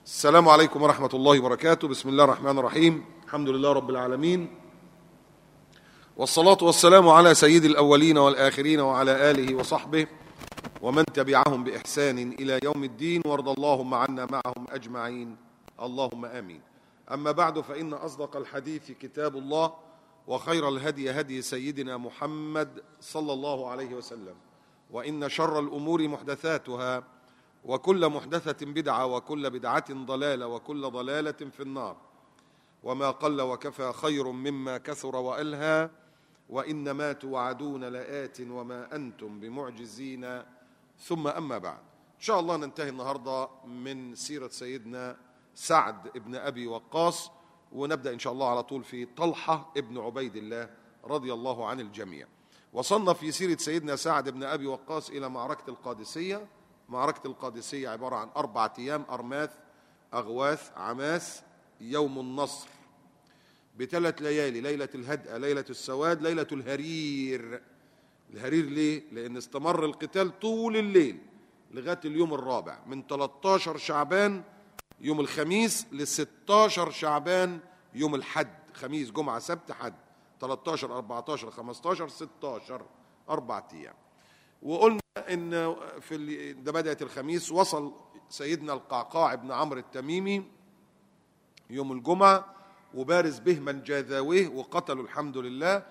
السلام عليكم ورحمة الله وبركاته بسم الله الرحمن الرحيم الحمد لله رب العالمين والصلاة والسلام على سيد الأولين والآخرين وعلى آله وصحبه ومن تبعهم بإحسان إلى يوم الدين وارض اللهم عنا معهم أجمعين اللهم آمين أما بعد فإن أصدق الحديث كتاب الله وخير الهدي هدي سيدنا محمد صلى الله عليه وسلم وإن شر الأمور محدثاتها وكل محدثة بدعة وكل بدعة ضلالة وكل ضلالة في النار وما قل وكفى خير مما كثر وألهى وإنما توعدون لآت وما أنتم بمعجزين ثم أما بعد إن شاء الله ننتهي النهاردة من سيرة سيدنا سعد ابن أبي وقاص ونبدأ إن شاء الله على طول في طلحة ابن عبيد الله رضي الله عن الجميع وصلنا في سيرة سيدنا سعد بن أبي وقاص إلى معركة القادسية معركة القادسية عبارة عن أربعة أيام أرماث أغواث عماس يوم النصر بثلاث ليالي ليلة الهدأة ليلة السواد ليلة الهرير الهرير ليه؟ لأن استمر القتال طول الليل لغاية اليوم الرابع من 13 شعبان يوم الخميس ل 16 شعبان يوم الحد خميس جمعة سبت حد 13 14 15 16 أربعة أيام وقلنا ان في ال- ده بدات الخميس وصل سيدنا القعقاع بن عمرو التميمي يوم الجمعه وبارز به من جاذاويه وقتلوا الحمد لله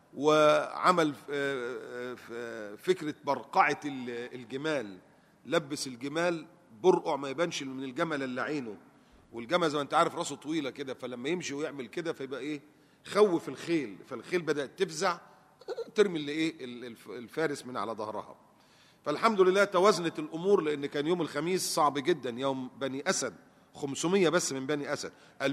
وعمل آه، آه، فكره برقعه ال- الجمال لبس الجمال برقع ما يبانش من الجمل اللي عينه والجمل زي ما انت عارف راسه طويله كده فلما يمشي ويعمل كده فيبقى ايه خوف الخيل فالخيل بدات تفزع ترمي اللي ايه ال- الف- الفارس من على ظهرها فالحمد لله توازنت الامور لان كان يوم الخميس صعب جدا يوم بني اسد 500 بس من بني اسد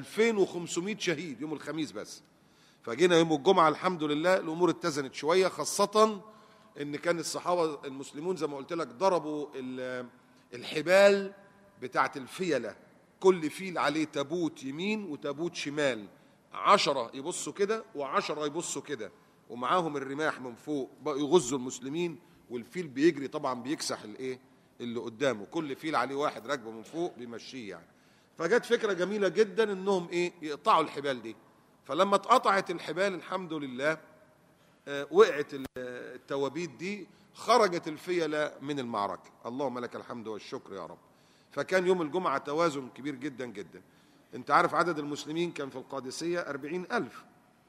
2500 شهيد يوم الخميس بس فجينا يوم الجمعه الحمد لله الامور اتزنت شويه خاصه ان كان الصحابه المسلمون زي ما قلت لك ضربوا ال- الحبال بتاعت الفيله كل فيل عليه تابوت يمين وتابوت شمال عشرة يبصوا كده وعشرة يبصوا كده ومعاهم الرماح من فوق بقوا يغزوا المسلمين والفيل بيجري طبعا بيكسح الايه اللي قدامه كل فيل عليه واحد راكبه من فوق بيمشيه يعني فجت فكره جميله جدا انهم ايه يقطعوا الحبال دي فلما اتقطعت الحبال الحمد لله آه، وقعت ال- التوابيت دي خرجت الفيلة من المعركة اللهم لك الحمد والشكر يا رب فكان يوم الجمعة توازن كبير جدا جدا انت عارف عدد المسلمين كان في القادسية أربعين ألف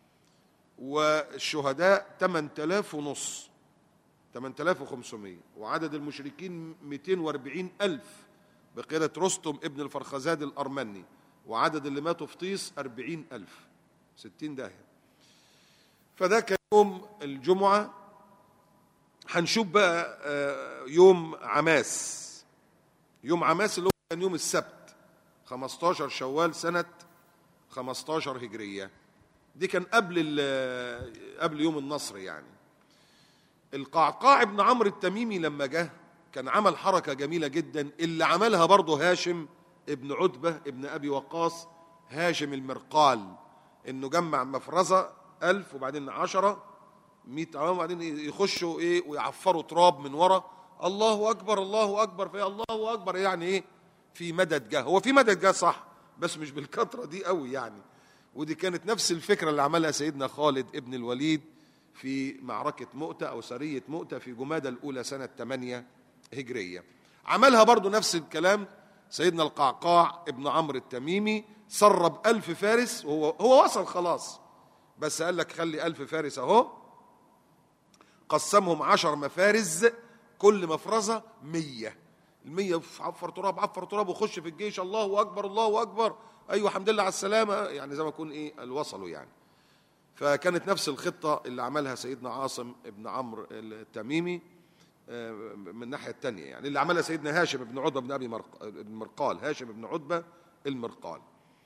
والشهداء 8000 ونص 8500 وعدد المشركين 240 ألف بقيادة رستم ابن الفرخزاد الأرمني وعدد اللي ماتوا في طيس 40 ألف 60 داهية فده كان يوم الجمعة هنشوف بقى آه، يوم عماس يوم عماس اللي هو كان يوم السبت 15 شوال سنة 15 هجرية دي كان قبل ال- قبل يوم النصر يعني القعقاع بن عمرو التميمي لما جه كان عمل حركة جميلة جدا اللي عملها برضه هاشم ابن عتبة ابن أبي وقاص هاشم المرقال إنه جمع مفرزة ألف وبعدين عشرة مئة عام وبعدين يخشوا إيه ويعفروا تراب من ورا الله أكبر الله أكبر في الله أكبر يعني إيه في مدد جه هو في مدد جه صح بس مش بالكثرة دي قوي يعني ودي كانت نفس الفكرة اللي عملها سيدنا خالد ابن الوليد في معركة مؤتة أو سرية مؤتة في جمادى الأولى سنة 8 هجرية عملها برضو نفس الكلام سيدنا القعقاع ابن عمرو التميمي سرب ألف فارس وهو هو وصل خلاص بس قال لك خلي ألف فارس أهو قسمهم عشر مفارز كل مفرزة مية المية في عفر تراب عفر تراب وخش في الجيش الله أكبر الله أكبر أيوة الحمد لله على السلامة يعني زي ما يكون إيه وصلوا يعني فكانت نفس الخطة اللي عملها سيدنا عاصم ابن عمرو التميمي آه، من الناحية التانية يعني اللي عملها سيدنا هاشم بن عتبة بن أبي مرق- المرقال هاشم بن عتبة المرقال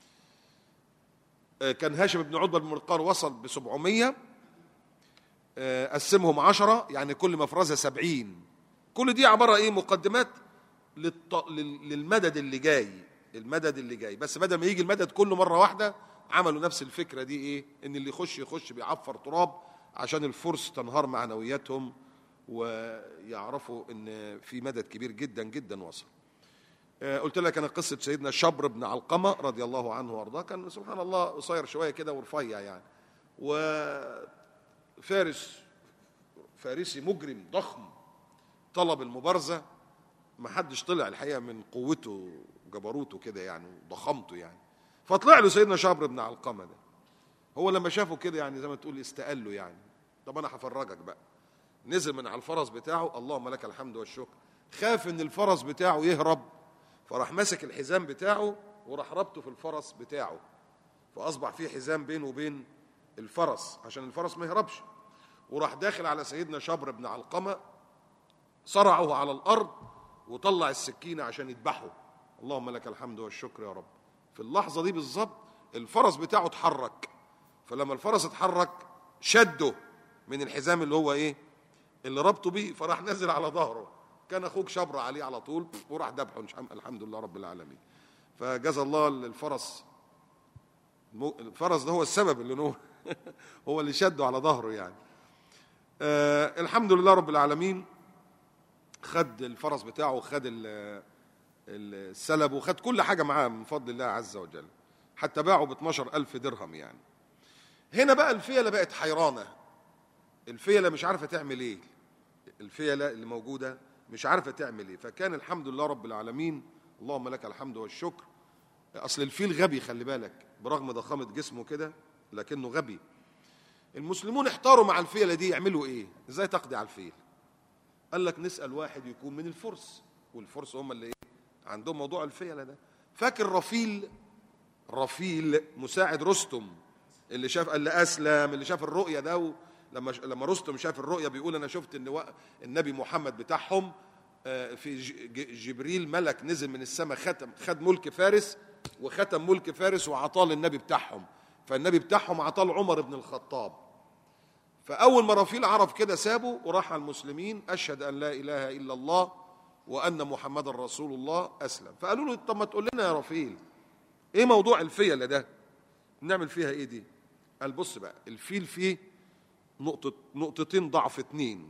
آه، كان هاشم بن عتبة المرقال وصل ب 700 آه، قسمهم عشرة يعني كل مفرزة سبعين كل دي عبارة ايه مقدمات للط... لل- للمدد اللي جاي المدد اللي جاي بس بدل ما يجي المدد كله مرة واحدة عملوا نفس الفكرة دي ايه ان اللي يخش يخش بيعفر تراب عشان الفرس تنهار معنوياتهم ويعرفوا ان في مدد كبير جدا جدا وصل آه، قلت لك انا قصه سيدنا شبر بن علقمه رضي الله عنه وارضاه كان سبحان الله قصير شويه كده ورفيع يعني وفارس فارسي مجرم ضخم طلب المبارزه ما حدش طلع الحقيقه من قوته وجبروته كده يعني وضخامته يعني فطلع له سيدنا شبر بن علقمه ده هو لما شافه كده يعني زي ما تقول استقال له يعني طب انا هفرجك بقى نزل من على الفرس بتاعه اللهم لك الحمد والشكر خاف ان الفرس بتاعه يهرب فراح ماسك الحزام بتاعه وراح ربطه في الفرس بتاعه فاصبح في حزام بينه وبين الفرس عشان الفرس ما يهربش وراح داخل على سيدنا شبر بن علقمه صرعه على الارض وطلع السكينه عشان يذبحه اللهم لك الحمد والشكر يا رب في اللحظه دي بالظبط الفرس بتاعه اتحرك فلما الفرس اتحرك شده من الحزام اللي هو ايه اللي ربطه بيه فراح نازل على ظهره كان اخوك شبر عليه على طول وراح ذبحه الحمد لله رب العالمين فجزا الله الفرس الفرس ده هو السبب اللي هو هو اللي شده على ظهره يعني آه الحمد لله رب العالمين خد الفرس بتاعه وخد ال- السلب وخد كل حاجة معاه من فضل الله عز وجل حتى باعه ب 12 ألف درهم يعني هنا بقى الفيلة بقت حيرانة الفيلة مش عارفة تعمل ايه الفيلة اللي موجودة مش عارفة تعمل ايه فكان الحمد لله رب العالمين اللهم لك الحمد والشكر اصل الفيل غبي خلي بالك برغم ضخامة جسمه كده لكنه غبي المسلمون احتاروا مع الفيلة دي يعملوا ايه ازاي تقضي على الفيل قال لك نسأل واحد يكون من الفرس والفرس هم اللي ايه عندهم موضوع الفيلة ده فاكر رفيل رفيل مساعد رستم اللي شاف اللي اسلم اللي شاف الرؤيا ده و... لما لما رستم شاف الرؤيا بيقول انا شفت ان و... النبي محمد بتاعهم آه، في ج... ج- جبريل ملك نزل من السماء ختم خد ملك فارس وختم ملك فارس وعطاه للنبي بتاعهم فالنبي بتاعهم عطاه عمر بن الخطاب فاول ما رفيل عرف كده سابه وراح على المسلمين اشهد ان لا اله الا الله وان محمدا رسول الله اسلم فقالوا له طب ما تقول لنا يا رفيل ايه موضوع الفيلة ده نعمل فيها ايه دي قال بص بقى الفيل فيه نقطة نقطتين ضعف اتنين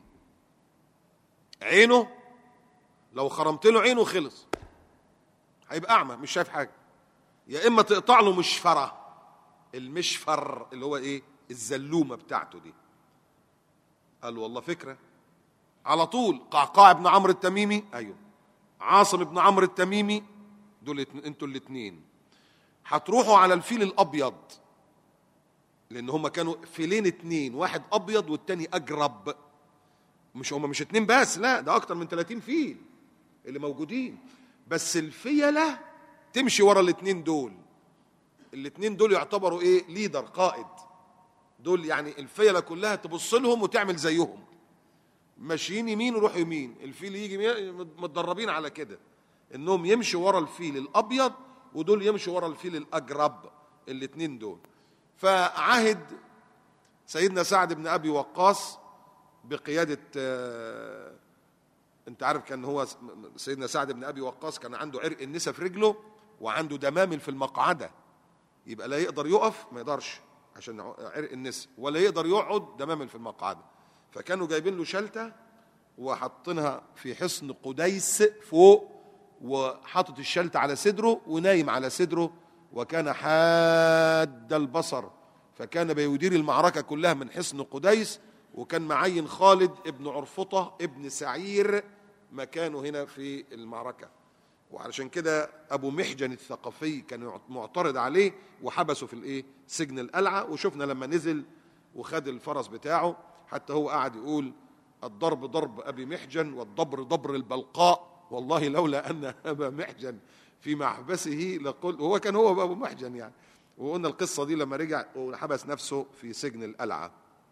عينه لو خرمت له عينه خلص هيبقى اعمى مش شايف حاجة يا اما تقطع له مشفرة المشفر اللي هو ايه الزلومة بتاعته دي قال والله فكرة على طول قعقاع بن عمرو التميمي ايوه عاصم بن عمرو التميمي دول اتن- انتوا الاثنين هتروحوا على الفيل الابيض لان هم كانوا فيلين اتنين واحد ابيض والتاني اجرب مش هم مش اتنين بس لا ده اكتر من 30 فيل اللي موجودين بس الفيله تمشي ورا الاتنين دول الاتنين دول يعتبروا ايه ليدر قائد دول يعني الفيله كلها تبص لهم وتعمل زيهم ماشيين يمين ويروحوا يمين الفيل يجي يمين، متدربين على كده انهم يمشوا ورا الفيل الابيض ودول يمشوا ورا الفيل الاجرب الاثنين دول فعهد سيدنا سعد بن ابي وقاص بقياده آه، انت عارف كان هو س- سيدنا سعد بن ابي وقاص كان عنده عرق النسا في رجله وعنده دمامل في المقعده يبقى لا يقدر يقف ما يقدرش عشان عرق النسا ولا يقدر يقعد دمامل في المقعده فكانوا جايبين له شلته وحاطينها في حصن قديس فوق وحاطط الشلته على صدره ونايم على صدره وكان حاد البصر فكان بيدير المعركه كلها من حصن قديس وكان معين خالد ابن عرفطه ابن سعير مكانه هنا في المعركه وعلشان كده ابو محجن الثقفي كان معترض عليه وحبسه في الايه سجن القلعه وشفنا لما نزل وخد الفرس بتاعه حتى هو قعد يقول الضرب ضرب ابي محجن والضبر ضبر البلقاء والله لولا ان ابا محجن في محبسه لقل هو كان هو ابو محجن يعني وقلنا القصه دي لما رجع وحبس نفسه في سجن القلعه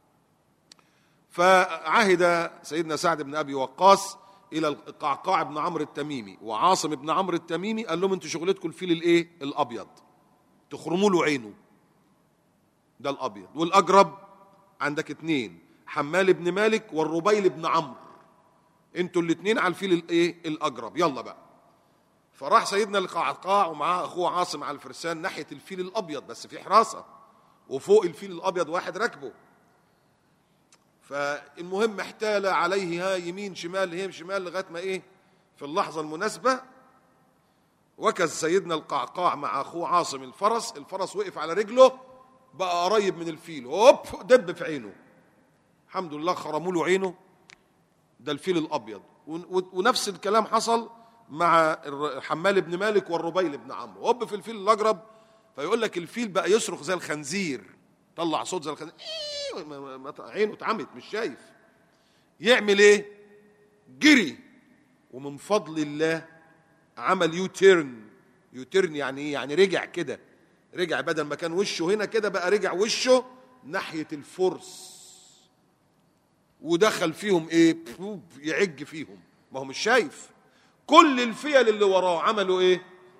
فعهد سيدنا سعد بن ابي وقاص الى القعقاع بن عمرو التميمي وعاصم بن عمرو التميمي قال لهم انتوا شغلتكم الفيل الايه الابيض تخرموا له عينه ده الابيض والاجرب عندك اتنين حمال بن مالك والربيل بن عمرو انتوا الاتنين على الفيل الايه الاجرب يلا بقى فراح سيدنا القعقاع ومعاه اخوه عاصم على الفرسان ناحيه الفيل الابيض بس في حراسه وفوق الفيل الابيض واحد راكبه فالمهم احتال عليه ها يمين شمال هيم شمال لغايه ما ايه في اللحظه المناسبه وكز سيدنا القعقاع مع اخوه عاصم الفرس الفرس وقف على رجله بقى قريب من الفيل هوب دب في عينه الحمد لله خرموا له عينه ده الفيل الابيض ون- ون- ونفس الكلام حصل مع الر- حمال بن مالك والربيل بن عمرو هوب في الفيل الاجرب فيقول لك الفيل بقى يصرخ زي الخنزير طلع صوت زي الخنزير إيه، ما- ما- ما- عينه اتعمت مش شايف يعمل ايه جري ومن فضل الله عمل يو تيرن يو تيرن يعني ايه يعني رجع كده رجع بدل ما كان وشه هنا كده بقى رجع وشه ناحيه الفرس ودخل فيهم ايه بوب، يعج فيهم ما هو مش شايف كل الفيل اللي وراه عملوا ايه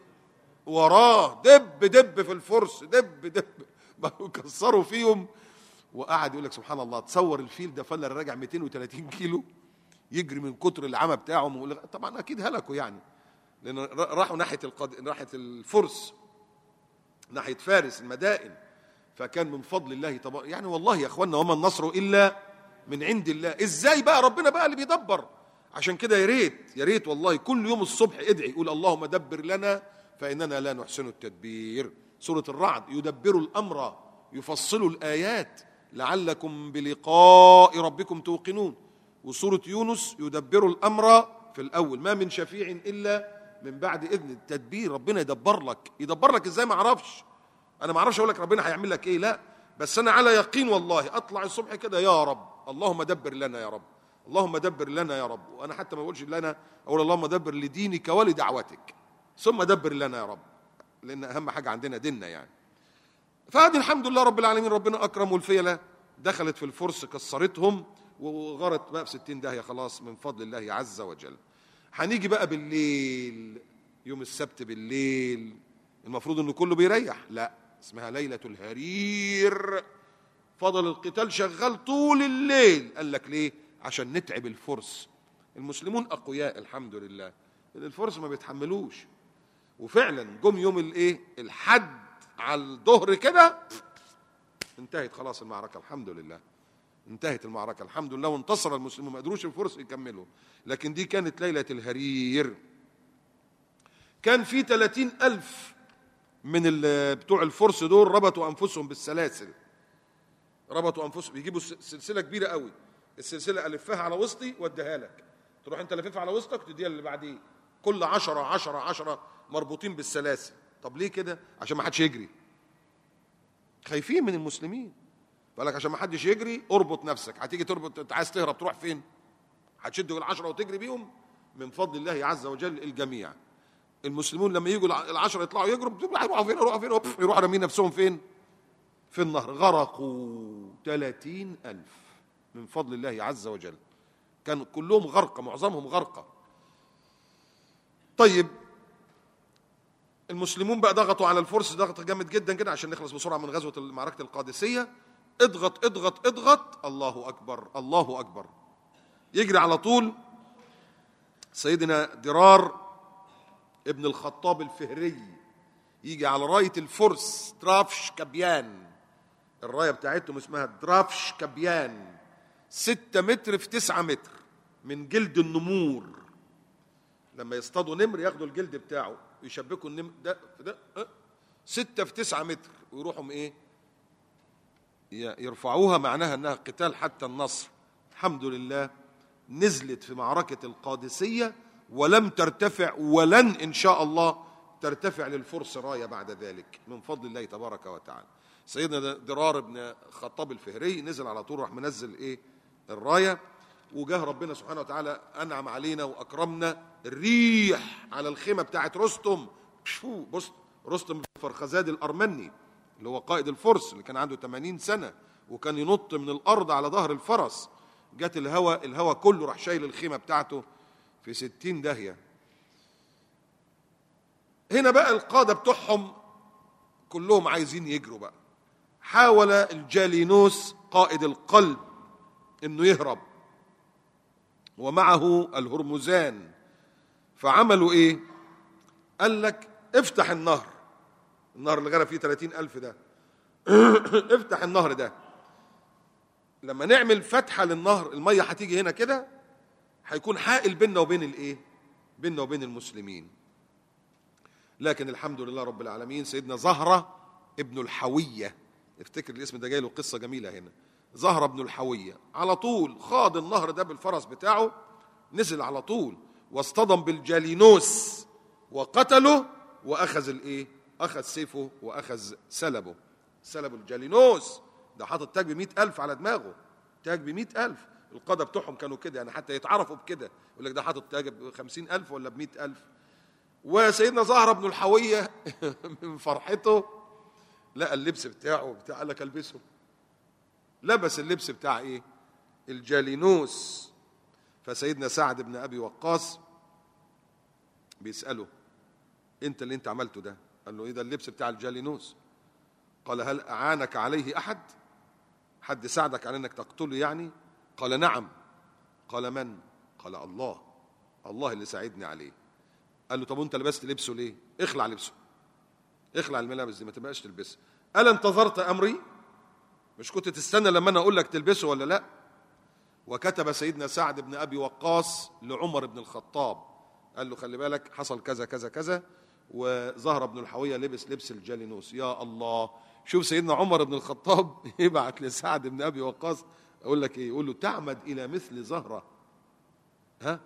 وراه دب دب في الفرس دب دب بقوا كسروا فيهم وقعد يقول لك سبحان الله تصور الفيل ده فلر راجع 230 كيلو يجري من كتر العمى بتاعهم ويقول لك- طبعا اكيد هلكوا يعني لان ر- راحوا ناحيه القد... ناحيه الفرس ناحيه فارس المدائن فكان من فضل الله تبارك يعني والله يا اخوانا وما النصر الا من عند الله ازاي بقى ربنا بقى اللي بيدبر عشان كده يا ريت يا ريت والله كل يوم الصبح ادعي قول اللهم دبر لنا فاننا لا نحسن التدبير سوره الرعد يدبر الامر يفصل الايات لعلكم بلقاء ربكم توقنون وسوره يونس يدبر الامر في الاول ما من شفيع الا من بعد اذن التدبير ربنا يدبر لك يدبر لك ازاي ما اعرفش انا ما اعرفش اقول لك ربنا هيعمل لك ايه لا بس انا على يقين والله اطلع الصبح كده يا رب اللهم دبر لنا يا رب اللهم دبر لنا يا رب وانا حتى ما بقولش لنا اقول اللهم دبر لدينك ولدعوتك ثم دبر لنا يا رب لان اهم حاجه عندنا ديننا يعني فهذه الحمد لله رب العالمين ربنا اكرم والفيله دخلت في الفرس كسرتهم وغرت بقى في 60 داهيه خلاص من فضل الله عز وجل هنيجي بقى بالليل يوم السبت بالليل المفروض انه كله بيريح لا اسمها ليله الهرير فضل القتال شغال طول الليل قال لك ليه عشان نتعب الفرس المسلمون اقوياء الحمد لله الفرس ما بيتحملوش وفعلا جم يوم الايه الحد على الظهر كده انتهت خلاص المعركه الحمد لله انتهت المعركه الحمد لله وانتصر المسلمون ما قدروش الفرس يكملوا لكن دي كانت ليله الهرير كان في 30 ألف من ال- بتوع الفرس دول ربطوا أنفسهم بالسلاسل ربطوا أنفسهم يجيبوا س- سلسلة كبيرة قوي السلسلة ألفها على وسطي واديها لك تروح أنت لففها على وسطك وتديها اللي بعديه كل عشرة عشرة عشرة مربوطين بالسلاسل طب ليه كده عشان ما حدش يجري خايفين من المسلمين بالك عشان ما حدش يجري اربط نفسك هتيجي تربط انت عايز تهرب تروح فين هتشد العشرة وتجري بيهم من فضل الله عز وجل الجميع المسلمون لما يجوا الع- العشرة يطلعوا يجروا بتقول هيروحوا فين يروحوا فين هوب، يروحوا رامين نفسهم فين في النهر غرقوا ثلاثين ألف من فضل الله عز وجل كان كلهم غرقى معظمهم غرقى طيب المسلمون بقى ضغطوا على الفرس ضغط جامد جدا كده عشان نخلص بسرعه من غزوه معركه القادسيه اضغط اضغط اضغط الله اكبر الله اكبر يجري على طول سيدنا درار ابن الخطاب الفهري يجي على رايه الفرس درافش كبيان الرايه بتاعتهم اسمها درافش كبيان ستة متر في تسعة متر من جلد النمور لما يصطادوا نمر ياخدوا الجلد بتاعه يشبكوا النمر ده في ده أه، ستة في تسعة متر ويروحوا ايه ي- يرفعوها معناها انها قتال حتى النصر الحمد لله نزلت في معركة القادسية ولم ترتفع ولن ان شاء الله ترتفع للفرس راية بعد ذلك من فضل الله تبارك وتعالى سيدنا درار بن خطاب الفهري نزل على طول راح منزل ايه الرايه وجاه ربنا سبحانه وتعالى انعم علينا واكرمنا الريح على الخيمه بتاعت رستم شو بص رستم الفرخزاد الارمني اللي هو قائد الفرس اللي كان عنده 80 سنه وكان ينط من الارض على ظهر الفرس جت الهوى الهوى كله راح شايل الخيمه بتاعته في 60 داهيه هنا بقى القاده بتوعهم كلهم عايزين يجروا بقى حاول الجالينوس قائد القلب انه يهرب ومعه الهرمزان فعملوا ايه قال لك افتح النهر النهر اللي غرق فيه 30 ألف ده افتح النهر ده لما نعمل فتحة للنهر المية هتيجي هنا كده هيكون حائل بيننا وبين الايه بيننا وبين المسلمين لكن الحمد لله رب العالمين سيدنا زهرة ابن الحوية افتكر الاسم ده جاي له قصة جميلة هنا زهرة ابن الحوية على طول خاض النهر ده بالفرس بتاعه نزل على طول واصطدم بالجالينوس وقتله واخذ الايه اخذ سيفه واخذ سلبه سلب الجالينوس ده حاطط تاج بمئة ألف على دماغه تاج بمئة ألف القادة بتوعهم كانوا كده يعني حتى يتعرفوا بكده يقول لك ده حاطط تاج بخمسين ألف ولا بمئة ألف وسيدنا زهرة بن الحوية من فرحته لقى اللبس بتاعه بتاع قال لك البسه لبس اللبس بتاع ايه الجالينوس فسيدنا سعد بن ابي وقاص بيساله انت اللي انت عملته ده قال له ايه ده اللبس بتاع الجالينوس قال هل اعانك عليه احد حد ساعدك على انك تقتله يعني قال نعم قال من قال الله الله اللي ساعدني عليه قال له طب وانت لبست لبسه ليه اخلع لبسه اخلع الملابس دي ما تبقاش تلبسها الا انتظرت امري مش كنت تستنى لما انا اقول لك تلبسه ولا لا وكتب سيدنا سعد بن ابي وقاص لعمر بن الخطاب قال له خلي بالك حصل كذا كذا كذا وزهر بن الحوية لبس لبس الجالينوس يا الله شوف سيدنا عمر بن الخطاب يبعت لسعد بن ابي وقاص اقول لك ايه يقول له تعمد الى مثل زهره ها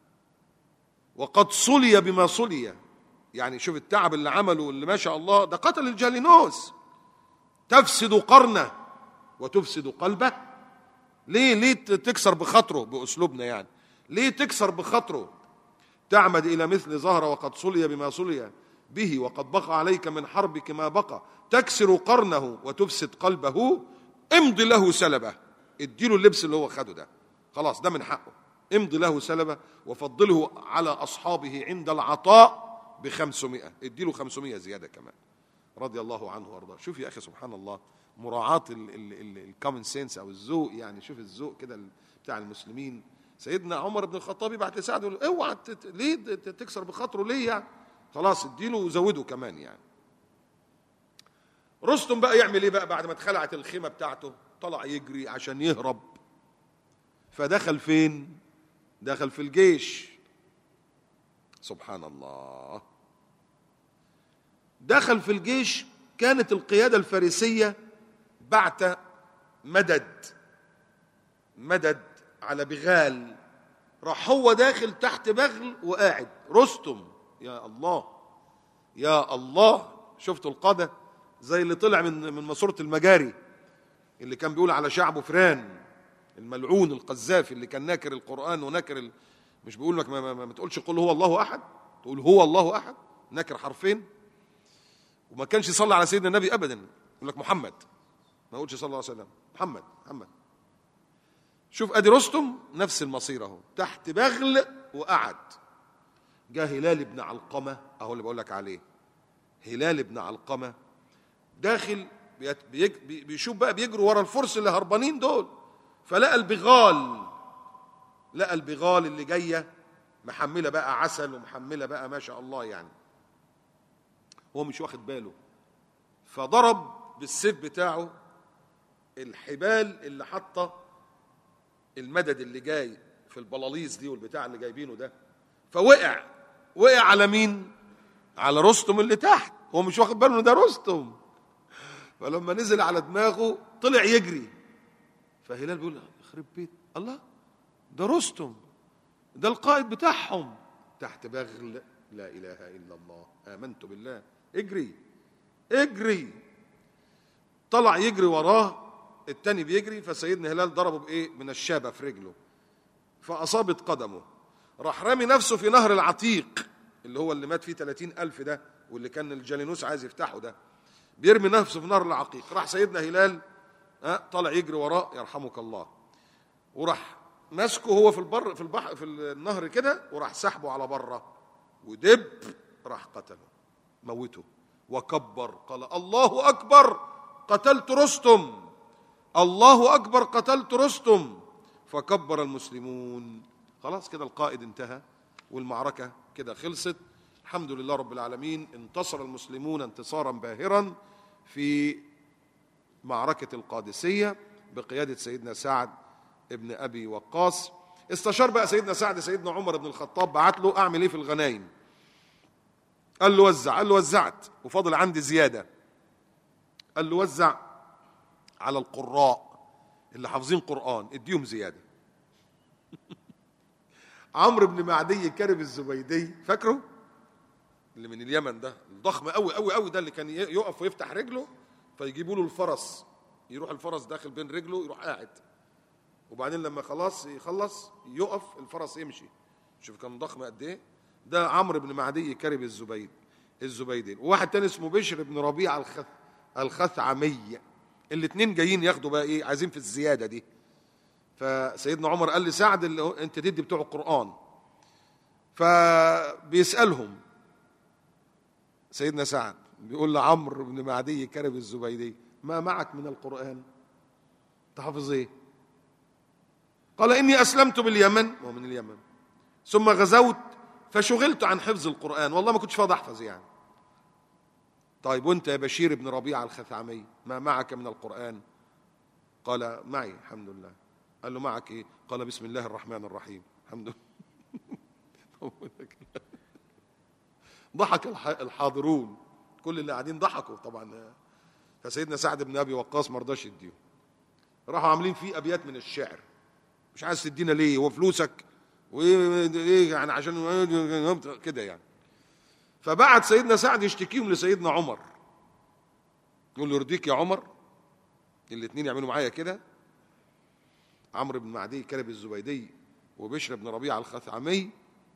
وقد صلي بما صلي يعني شوف التعب اللي عمله اللي ما شاء الله ده قتل الجالينوس تفسد قرنه وتفسد قلبه ليه ليه تكسر بخاطره باسلوبنا يعني ليه تكسر بخاطره تعمد الى مثل زهره وقد صلي بما صلي به وقد بقى عليك من حربك ما بقى تكسر قرنه وتفسد قلبه امضي له سلبه اديله اللبس اللي هو خده ده خلاص ده من حقه امضي له سلبه وفضله على اصحابه عند العطاء بخمسمائة اديله خمسمائة زيادة كمان رضي الله عنه وارضاه شوف يا اخي سبحان الله مراعاة الكومن سينس او الذوق يعني شوف الذوق كده بتاع المسلمين سيدنا عمر بن الخطاب يبعت لسعد يقول له اوعى تت- ليه ت- تكسر بخاطره ليه يعني خلاص اديله وزوده كمان يعني رستم بقى يعمل ايه بقى بعد ما اتخلعت الخيمه بتاعته طلع يجري عشان يهرب فدخل فين دخل في الجيش سبحان الله دخل في الجيش كانت القيادة الفارسية بعت مدد مدد على بغال راح هو داخل تحت بغل وقاعد رستم يا الله يا الله شفتوا القادة زي اللي طلع من من ماسورة المجاري اللي كان بيقول على شعبه فران الملعون القذافي اللي كان ناكر القرآن وناكر ال... مش بيقول لك ما, ما, ما, ما تقولش قل هو الله أحد تقول هو الله أحد ناكر حرفين وما كانش يصلي على سيدنا النبي أبدا يقول لك محمد ما يقولش صلى الله عليه وسلم محمد محمد شوف ادي رستم نفس المصير اهو تحت بغل وقعد جاء هلال بن علقمه اهو اللي بقول لك عليه هلال بن علقمه داخل بيت- بيج- بي- بيشوف بقى بيجروا ورا الفرس اللي هربانين دول فلقى البغال لقى البغال اللي جايه محمله بقى عسل ومحمله بقى ما شاء الله يعني هو مش واخد باله فضرب بالسيف بتاعه الحبال اللي حاطه المدد اللي جاي في البلاليز دي والبتاع اللي جايبينه ده فوقع وقع على مين على رستم اللي تحت هو مش واخد باله ان ده رستم فلما نزل على دماغه طلع يجري فهلال بيقول يخرب بيت الله ده رستم ده القائد بتاعهم تحت بغل لا اله الا الله امنت بالله اجري اجري طلع يجري وراه التاني بيجري فسيدنا هلال ضربه بايه من الشابه في رجله فاصابت قدمه راح رامي نفسه في نهر العتيق اللي هو اللي مات فيه 30 ألف ده واللي كان الجالينوس عايز يفتحه ده بيرمي نفسه في نهر العقيق راح سيدنا هلال ها طلع يجري وراه يرحمك الله وراح ماسكه هو في البر في البحر في النهر كده وراح سحبه على بره ودب راح قتله موته وكبر قال الله اكبر قتلت رستم الله اكبر قتلت رستم فكبر المسلمون خلاص كده القائد انتهى والمعركه كده خلصت الحمد لله رب العالمين انتصر المسلمون انتصارا باهرا في معركة القادسية بقيادة سيدنا سعد ابن أبي وقاص استشار بقى سيدنا سعد سيدنا عمر بن الخطاب بعت له أعمل إيه في الغنايم قال له وزع قال له وزعت وفاضل عندي زياده قال له وزع على القراء اللي حافظين قران اديهم زياده عمرو بن معدي كرب الزبيدي فاكره اللي من اليمن ده الضخم قوي قوي قوي ده اللي كان ي- يقف ويفتح رجله فيجيبوا له الفرس يروح الفرس داخل بين رجله يروح قاعد وبعدين لما خلاص يخلص يقف الفرس يمشي شوف كان ضخم قد ايه ده عمرو بن معدي كرب الزبيد الزبيدي وواحد تاني اسمه بشر بن ربيعه الخث الخثعمي الاثنين جايين ياخدوا بقى ايه عايزين في الزياده دي فسيدنا عمر قال لسعد اللي هو انت تدي بتوع القران فبيسالهم سيدنا سعد بيقول لعمرو بن معدي كرب الزبيدي ما معك من القران تحفظ ايه قال اني اسلمت باليمن وهو من اليمن ثم غزوت فشغلت عن حفظ القران والله ما كنتش فاضي احفظ يعني طيب وانت يا بشير بن ربيعه الخثعمي ما معك من القران قال معي الحمد لله قال له معك ايه قال بسم الله الرحمن الرحيم الحمد لله ضحك الح- الحاضرون كل اللي قاعدين ضحكوا طبعا فسيدنا سعد بن ابي وقاص ما رضاش يديهم راحوا عاملين فيه ابيات من الشعر مش عايز تدينا ليه هو فلوسك وايه إيه يعني عشان كده يعني فبعت سيدنا سعد يشتكيهم لسيدنا عمر يقول له يرضيك يا عمر الاثنين يعملوا معايا كده عمرو بن معدي كلب الزبيدي وبشر بن ربيعه الخثعمي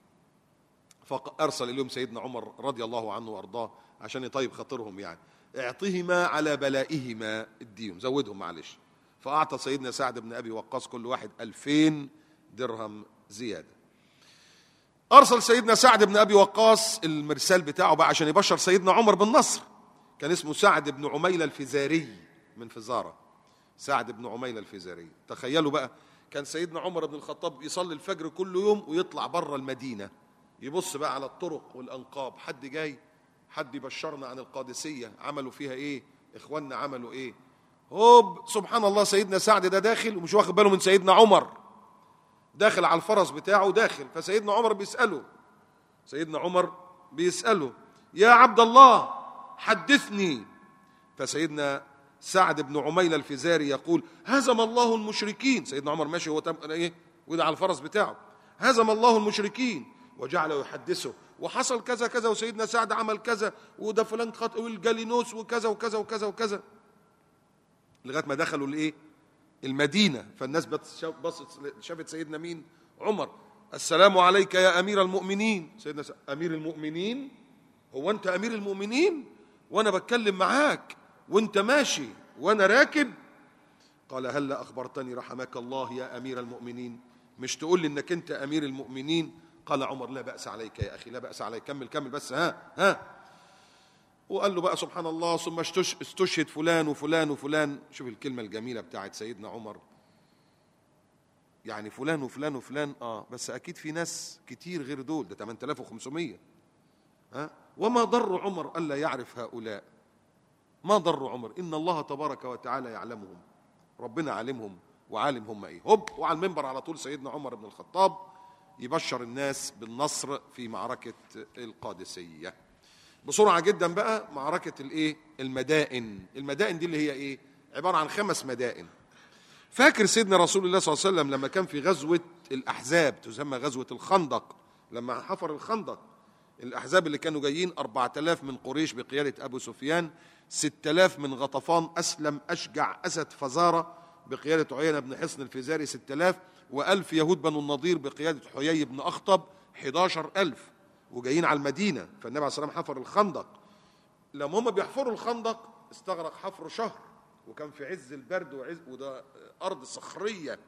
فأرسل إليهم سيدنا عمر رضي الله عنه وأرضاه عشان يطيب خاطرهم يعني اعطهما على بلائهما اديهم زودهم معلش فأعطى سيدنا سعد بن أبي وقاص كل واحد ألفين درهم زيادة أرسل سيدنا سعد بن أبي وقاص المرسال بتاعه بقى عشان يبشر سيدنا عمر بالنصر كان اسمه سعد بن عميلة الفزاري من فزارة سعد بن عميلة الفزاري تخيلوا بقى كان سيدنا عمر بن الخطاب يصلي الفجر كل يوم ويطلع بره المدينة يبص بقى على الطرق والأنقاب حد جاي حد يبشرنا عن القادسية عملوا فيها ايه اخواننا عملوا ايه هوب سبحان الله سيدنا سعد ده داخل ومش واخد باله من سيدنا عمر داخل على الفرس بتاعه داخل فسيدنا عمر بيسأله سيدنا عمر بيسأله يا عبد الله حدثني فسيدنا سعد بن عميلة الفزاري يقول هزم الله المشركين سيدنا عمر ماشي هو تم- ايه وده على الفرس بتاعه هزم الله المشركين وجعل يحدثه وحصل كذا كذا وسيدنا سعد عمل كذا وده فلان خط والجالينوس وكذا وكذا وكذا وكذا لغايه ما دخلوا الايه المدينه فالناس بص- بصت شافت سيدنا مين عمر السلام عليك يا امير المؤمنين سيدنا س- امير المؤمنين هو انت امير المؤمنين وانا بتكلم معاك وانت ماشي وانا راكب قال هل اخبرتني رحمك الله يا امير المؤمنين مش تقول لي انك انت امير المؤمنين قال عمر لا باس عليك يا اخي لا باس عليك كمل كمل بس ها ها وقال له بقى سبحان الله ثم استش- استشهد فلان وفلان وفلان شوف الكلمة الجميلة بتاعت سيدنا عمر يعني فلان وفلان وفلان اه بس اكيد في ناس كتير غير دول ده 8500 ها وما ضر عمر الا يعرف هؤلاء ما ضر عمر ان الله تبارك وتعالى يعلمهم ربنا عالمهم وعالم هم ايه هوب وعلى المنبر على طول سيدنا عمر بن الخطاب يبشر الناس بالنصر في معركة القادسية بسرعة جدا بقى معركة الايه المدائن المدائن دي اللي هي ايه عبارة عن خمس مدائن فاكر سيدنا رسول الله صلى الله عليه وسلم لما كان في غزوة الأحزاب تسمى غزوة الخندق لما حفر الخندق الأحزاب اللي كانوا جايين 4000 من قريش بقيادة أبو سفيان 6000 من غطفان أسلم أشجع أسد فزارة بقيادة عيينة بن حصن الفزاري 6000 وألف يهود بنو النضير بقيادة حيي بن أخطب 11000 وجايين على المدينة فالنبي عليه الصلاة والسلام حفر الخندق لما هم بيحفروا الخندق استغرق حفره شهر وكان في عز البرد وعز وده أرض صخرية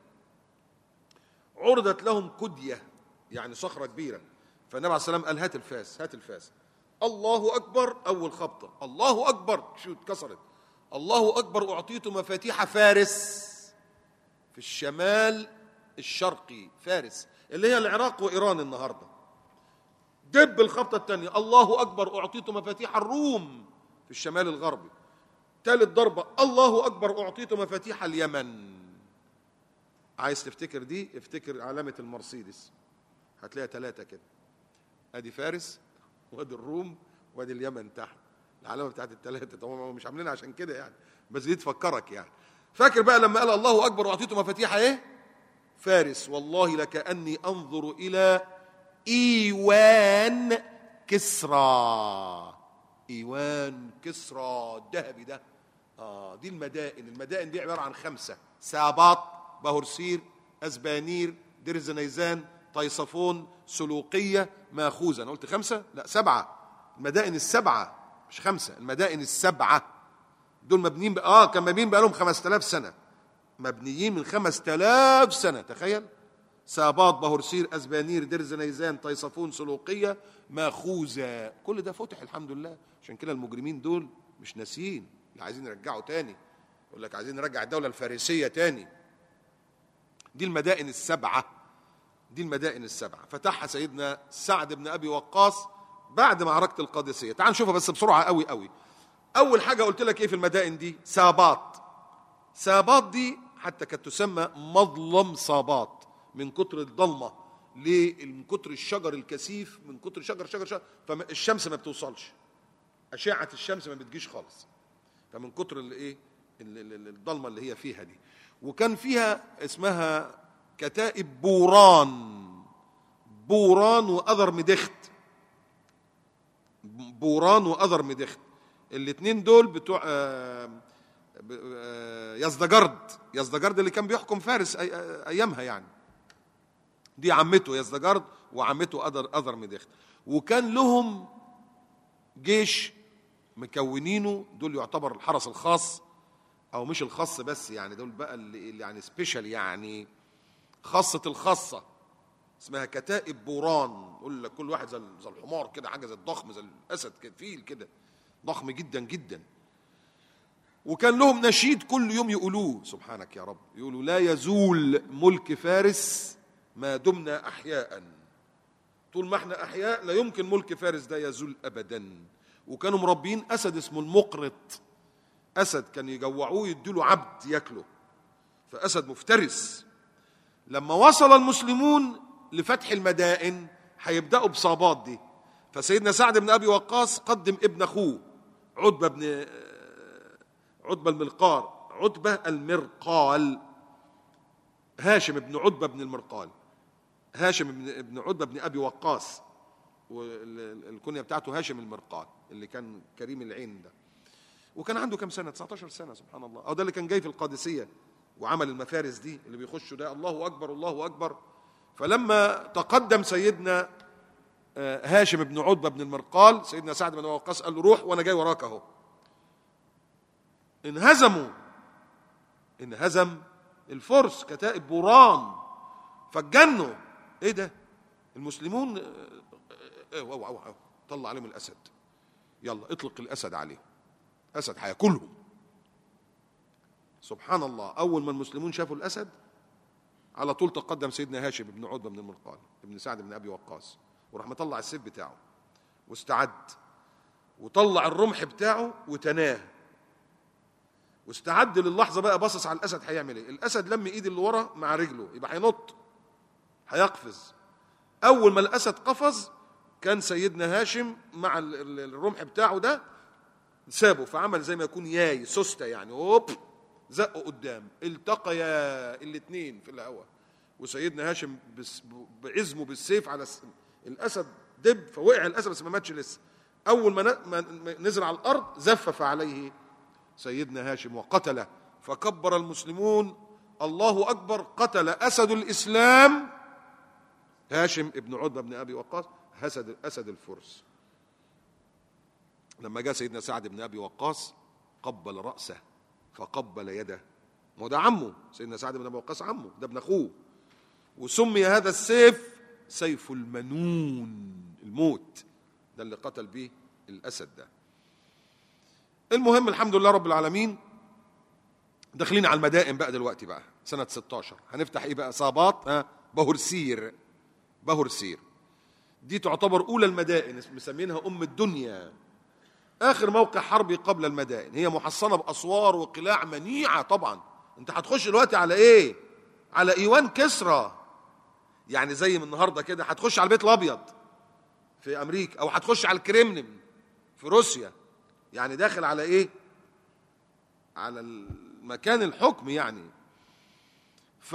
عرضت لهم كدية يعني صخرة كبيرة فالنبي عليه الصلاة والسلام قال هات الفاس هات الفاس الله أكبر أول خبطة الله أكبر شو اتكسرت الله أكبر أعطيت مفاتيح فارس في الشمال الشرقي فارس اللي هي العراق وإيران النهارده دب الخبطة الثانية الله أكبر أعطيت مفاتيح الروم في الشمال الغربي ثالث ضربة الله أكبر أعطيت مفاتيح اليمن عايز تفتكر دي افتكر علامة المرسيدس هتلاقيها ثلاثة كده ادي فارس وادي الروم وادي اليمن تحت العلامه بتاعت الثلاثه طبعا هم مش عاملينها عشان كده يعني بس دي تفكرك يعني فاكر بقى لما قال الله اكبر واعطيته مفاتيح ايه فارس والله لكاني انظر الى ايوان كسرى ايوان كسرى الذهبي ده اه دي المدائن المدائن دي عباره عن خمسه ساباط بهرسير اسبانير دير الزنيزان طيصفون سلوقيه ماخوذه انا قلت خمسه لا سبعه المدائن السبعه مش خمسه المدائن السبعه دول مبنيين بقى اه كان مبنيين بقى لهم 5000 سنه مبنيين من 5000 سنه تخيل ساباط بهرسير اسبانير دير زنيزان طيصفون سلوقيه ماخوذه كل ده فتح الحمد لله عشان كده المجرمين دول مش ناسيين اللي عايزين يرجعوا تاني يقول لك عايزين نرجع الدوله الفارسيه تاني دي المدائن السبعه دي المدائن السبعه فتحها سيدنا سعد بن ابي وقاص بعد معركه القادسيه تعال نشوفها بس بسرعه قوي قوي اول حاجه قلت لك ايه في المدائن دي ساباط ساباط دي حتى كانت تسمى مظلم صاباط من كتر الضلمه ليه من كتر الشجر الكثيف من كتر شجر شجر شجر فالشمس ما بتوصلش اشعه الشمس ما بتجيش خالص فمن كتر الايه الضلمه اللي هي فيها دي وكان فيها اسمها كتائب بوران بوران واذر مدخت بوران واذر مدخت الاثنين دول بتوع آه، ب- آه، يزدجرد يزدجرد اللي كان بيحكم فارس أي- آه، ايامها يعني دي عمته يزدجرد وعمته اذر اذر مدخت وكان لهم جيش مكونينه دول يعتبر الحرس الخاص او مش الخاص بس يعني دول بقى اللي اللي يعني سبيشال يعني خاصة الخاصة اسمها كتائب بوران يقول لك كل واحد زي زي الحمار كده حاجة زي الضخم زي الأسد كده فيل كده ضخم جدا جدا وكان لهم نشيد كل يوم يقولوه سبحانك يا رب يقولوا لا يزول ملك فارس ما دمنا أحياء طول ما احنا أحياء لا يمكن ملك فارس ده يزول أبدا وكانوا مربين أسد اسمه المقرط أسد كان يجوعوه يديله عبد ياكله فأسد مفترس لما وصل المسلمون لفتح المدائن هيبدأوا بصابات دي فسيدنا سعد بن أبي وقاص قدم ابن أخوه عتبة بن عتبة المرقار عتبة المرقال هاشم بن عتبة بن المرقال هاشم بن ابن عتبة بن أبي وقاص والكنية بتاعته هاشم المرقال اللي كان كريم العين ده وكان عنده كم سنة 19 سنة سبحان الله أو ده اللي كان جاي في القادسية وعمل المفارس دي اللي بيخشوا ده الله أكبر الله أكبر فلما تقدم سيدنا آه، هاشم بن عتبة بن المرقال سيدنا سعد بن وقاص قال له روح وأنا جاي وراك أهو انهزموا انهزم الفرس كتائب بوران فاتجنوا ايه ده المسلمون آه، آه، آه، أوه أوه أوه. طلع عليهم الاسد يلا اطلق الاسد عليهم اسد هياكلهم سبحان الله اول ما المسلمون شافوا الاسد على طول تقدم سيدنا هاشم بن عتبه بن المرقال ابن سعد بن ابي وقاص وراح مطلع السيف بتاعه واستعد وطلع الرمح بتاعه وتناه واستعد للحظه بقى باصص على الاسد هيعمل ايه الاسد لم ايد اللي ورا مع رجله يبقى هينط هيقفز اول ما الاسد قفز كان سيدنا هاشم مع ال- ال- الرمح بتاعه ده سابه فعمل زي ما يكون ياي سوسته يعني هوب زقه قدام التقيا الاثنين في الهواء وسيدنا هاشم بس- بعزمه بالسيف على الس- الاسد دب فوقع الاسد بس ما ماتش لسه اول ما ن- ما ما نزل على الارض زفف عليه سيدنا هاشم وقتله فكبر المسلمون الله اكبر قتل اسد الاسلام هاشم ابن عتبه بن ابي وقاص اسد اسد الفرس لما جاء سيدنا سعد بن ابي وقاص قبل راسه فقبل يده ما هو ده عمه سيدنا سعد بن ابي وقاص عمه ده ابن اخوه وسمي هذا السيف سيف المنون الموت ده اللي قتل به الاسد ده المهم الحمد لله رب العالمين داخلين على المدائن بقى دلوقتي بقى سنة 16 هنفتح ايه بقى صابات ها بهرسير بهرسير دي تعتبر أولى المدائن مسمينها أم الدنيا آخر موقع حربي قبل المدائن هي محصنة بأسوار وقلاع منيعة طبعا أنت هتخش دلوقتي على إيه؟ على إيوان كسرى يعني زي من النهارده كده هتخش على البيت الأبيض في أمريكا أو هتخش على الكريملين في روسيا يعني داخل على ايه على المكان الحكم يعني ف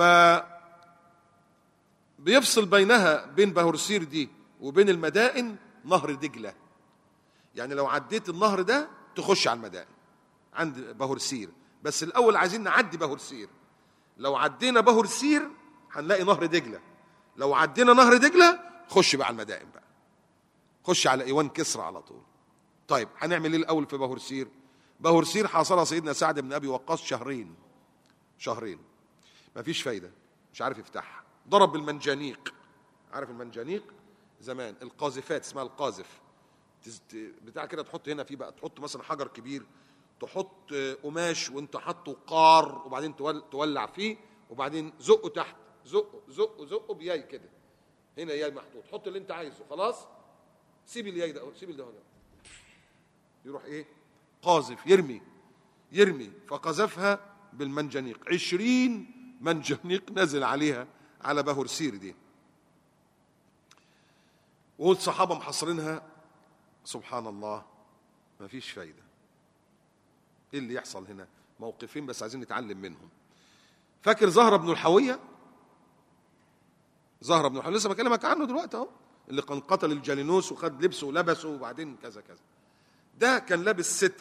بيفصل بينها بين باهورسير دي وبين المدائن نهر دجله يعني لو عديت النهر ده تخش على المدائن عند باهورسير بس الاول عايزين نعدي باهورسير لو عدينا باهورسير هنلاقي نهر دجله لو عدينا نهر دجله خش بقى على المدائن بقى خش على ايوان كسرى على طول طيب هنعمل ايه الاول في باهورسير باهورسير حاصرها سيدنا سعد بن ابي وقاص شهرين شهرين مفيش فايده مش عارف يفتحها ضرب بالمنجانيق عارف المنجانيق زمان القاذفات اسمها القاذف تز- ت- بتاع كده تحط هنا فيه بقى تحط مثلا حجر كبير تحط آه، قماش وانت حاطه قار وبعدين تول- تولع فيه وبعدين زقه تحت زقه زقه زقه بياي كده هنا ياي محطوط حط اللي انت عايزه خلاص سيب الياي ده سيب ده هنا يروح ايه قاذف يرمي يرمي فقذفها بالمنجنيق عشرين منجنيق نزل عليها على باهورسير دي والصحابة محصرينها سبحان الله ما فيش فايدة ايه اللي يحصل هنا موقفين بس عايزين نتعلم منهم فاكر زهرة بن الحوية زهرة بن الحوية لسه بكلمك عنه دلوقتي اهو اللي كان قتل الجالينوس وخد لبسه ولبسه وبعدين كذا كذا ده كان لابس ستر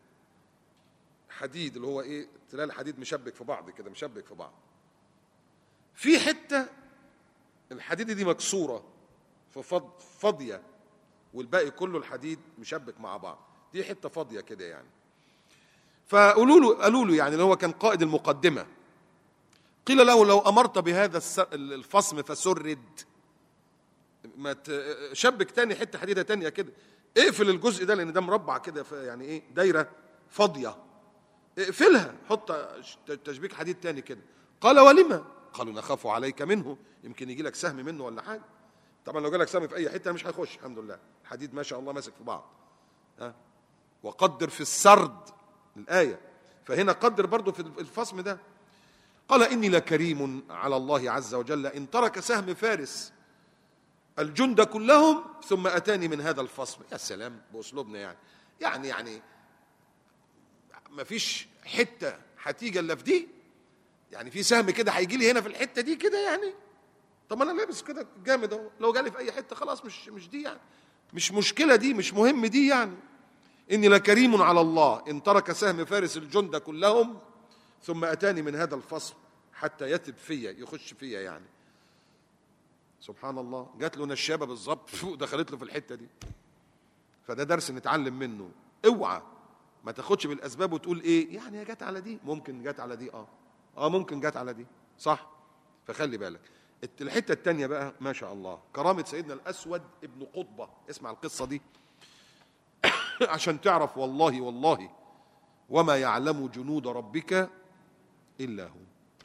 حديد اللي هو ايه تلاقي الحديد مشبك في بعض كده مشبك في بعض في حته الحديد دي مكسوره ففض فاضيه والباقي كله الحديد مشبك مع بعض دي حته فاضيه كده يعني فقالوا له قالوا له يعني اللي هو كان قائد المقدمه قيل له لو امرت بهذا الس- الفصم فسرد ما ت- شبك تاني حته حديده تانية كده اقفل الجزء ده لان ده مربع كده ف- يعني ايه دايره فاضيه اقفلها حط ش- تشبيك حديد تاني كده قال ولما قالوا نخاف عليك منه يمكن يجي لك سهم منه ولا حاجه طبعا لو جالك سهم في اي حته مش هيخش الحمد لله الحديد ما شاء الله ماسك في بعض ها وقدر في السرد الايه فهنا قدر برضو في الفصم ده قال اني لكريم على الله عز وجل ان ترك سهم فارس الجند كلهم ثم اتاني من هذا الفصل يا سلام باسلوبنا يعني يعني يعني ما فيش حته هتيجي الا في دي يعني في سهم كده هيجي لي هنا في الحته دي كده يعني طب انا لابس كده جامد اهو لو جالي في اي حته خلاص مش مش دي يعني مش مشكله دي مش مهم دي يعني اني لكريم على الله ان ترك سهم فارس الجند كلهم ثم اتاني من هذا الفصل حتى يتب فيا يخش فيا يعني سبحان الله جات له نشابه بالظبط دخلت له في الحته دي فده درس نتعلم منه اوعى ما تاخدش بالاسباب وتقول ايه يعني هي جت على دي ممكن جت على دي اه اه ممكن جت على دي صح فخلي بالك الت- الحته الثانيه بقى ما شاء الله كرامه سيدنا الاسود ابن قطبه اسمع القصه دي عشان تعرف والله والله وما يعلم جنود ربك الا هو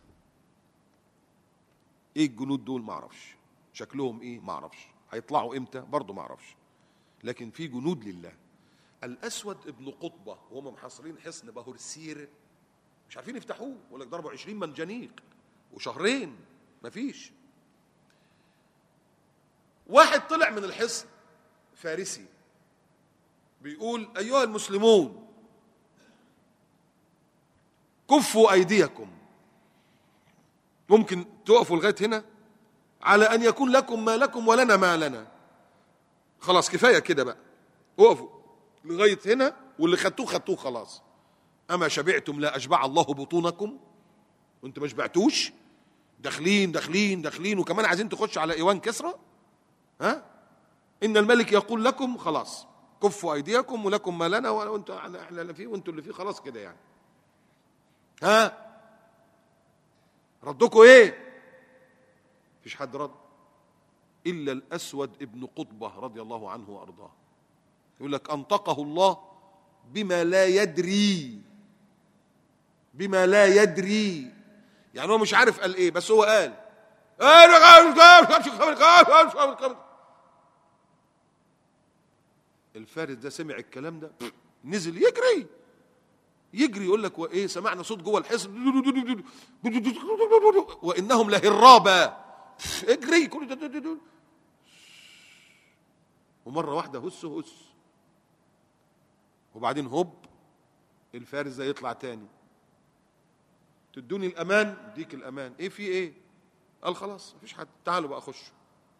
ايه الجنود دول ما اعرفش شكلهم ايه ما اعرفش هيطلعوا امتى برضه ما اعرفش لكن في جنود لله الاسود ابن قطبه وهم محاصرين حصن باهورسير مش عارفين يفتحوه يقول لك ضربوا 20 منجنيق وشهرين مفيش واحد طلع من الحصن فارسي بيقول ايها المسلمون كفوا ايديكم ممكن تقفوا لغايه هنا على ان يكون لكم ما لكم ولنا ما لنا خلاص كفايه كده بقى وقفوا لغايه هنا واللي خدتوه خدتوه خلاص اما شبعتم لا اشبع الله بطونكم وانتوا ما شبعتوش داخلين داخلين داخلين وكمان عايزين تخش على ايوان كسرى ها ان الملك يقول لكم خلاص كفوا ايديكم ولكم ما لنا وانتوا احنا اللي فيه وانتوا اللي فيه خلاص كده يعني ها ردكم ايه مفيش حد رد الا الاسود ابن قطبه رضي الله عنه وارضاه يقول لك انطقه الله بما لا يدري بما لا يدري يعني هو مش عارف قال ايه بس هو قال الفارس ده سمع الكلام ده نزل يجري يجري يقول لك وايه سمعنا صوت جوه الحصن وانهم لهرابه اجري كل ده ومره واحده هس هس وبعدين هوب الفارس ده يطلع تاني تدوني الامان اديك الامان ايه في ايه قال خلاص مفيش حد تعالوا بقى خشوا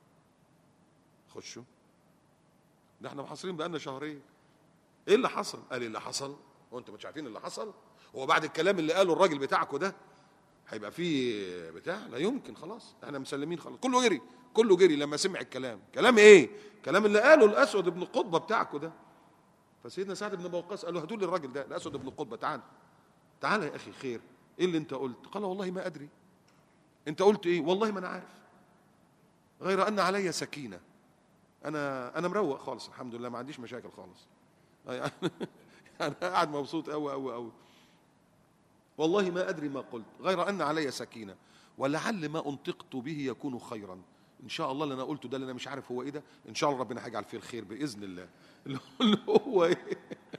خشوا ده احنا محاصرين بقالنا شهرين ايه اللي حصل قال اللي حصل هو انتوا مش عارفين اللي حصل هو بعد الكلام اللي قاله الراجل بتاعكم ده هيبقى فيه بتاع لا يمكن خلاص احنا مسلمين خلاص كله جري كله جري لما سمع الكلام كلام ايه كلام اللي قاله الاسود ابن القطبه بتاعكم ده فسيدنا سعد بن ابي وقاص قال له هاتوا لي الراجل ده الاسود ابن القطبه تعال تعال يا اخي خير ايه اللي انت قلت قال والله ما ادري انت قلت ايه والله ما انا عارف غير ان علي سكينه انا انا مروق خالص الحمد لله ما عنديش مشاكل خالص يعني انا قاعد مبسوط قوي قوي قوي والله ما ادري ما قلت غير ان علي سكينه ولعل ما انطقت به يكون خيرا ان شاء الله اللي انا قلته ده اللي انا مش عارف هو ايه ده ان شاء الله ربنا هيجعل فيه الخير باذن الله اللي هو ايه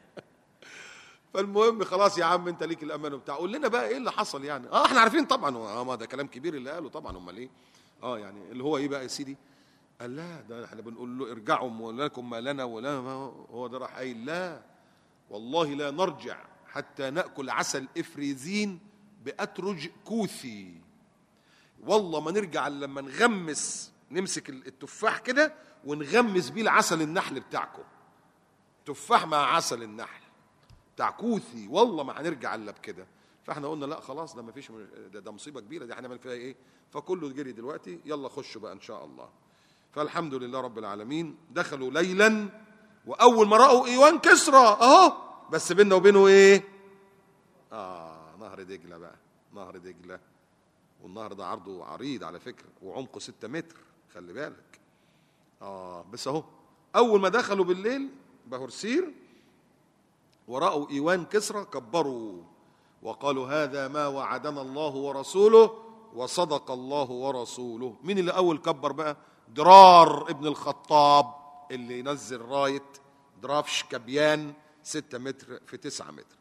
فالمهم خلاص يا عم انت ليك الامان وبتاع قول لنا بقى ايه اللي حصل يعني اه احنا عارفين طبعا اه ما ده كلام كبير اللي قاله طبعا امال ايه اه يعني اللي هو ايه بقى يا سيدي قال لا ده احنا بنقول له ارجعوا ولكم ما لنا ولا ما هو ده راح قايل لا والله لا نرجع حتى ناكل عسل افريزين باترج كوثي والله ما نرجع إلا لما نغمس نمسك التفاح كده ونغمس بيه العسل النحل بتاعكم تفاح مع عسل النحل بتاع كوثي والله ما هنرجع الا بكده فاحنا قلنا لا خلاص ده ما فيش ده, ده مصيبه كبيره دي هنعمل فيها ايه فكله جري دلوقتي يلا خشوا بقى ان شاء الله فالحمد لله رب العالمين دخلوا ليلا واول ما راوا ايوان كسرى اهو بس بيننا وبينه ايه اه نهر دجله بقى نهر دجله والنهر ده عرضه عريض على فكره وعمقه 6 متر خلي بالك اه بس اهو اول ما دخلوا بالليل بهرسير ورأوا إيوان كسرى كبروا وقالوا هذا ما وعدنا الله ورسوله وصدق الله ورسوله مين اللي أول كبر بقى درار ابن الخطاب اللي ينزل راية درافش كبيان ستة متر في تسعة متر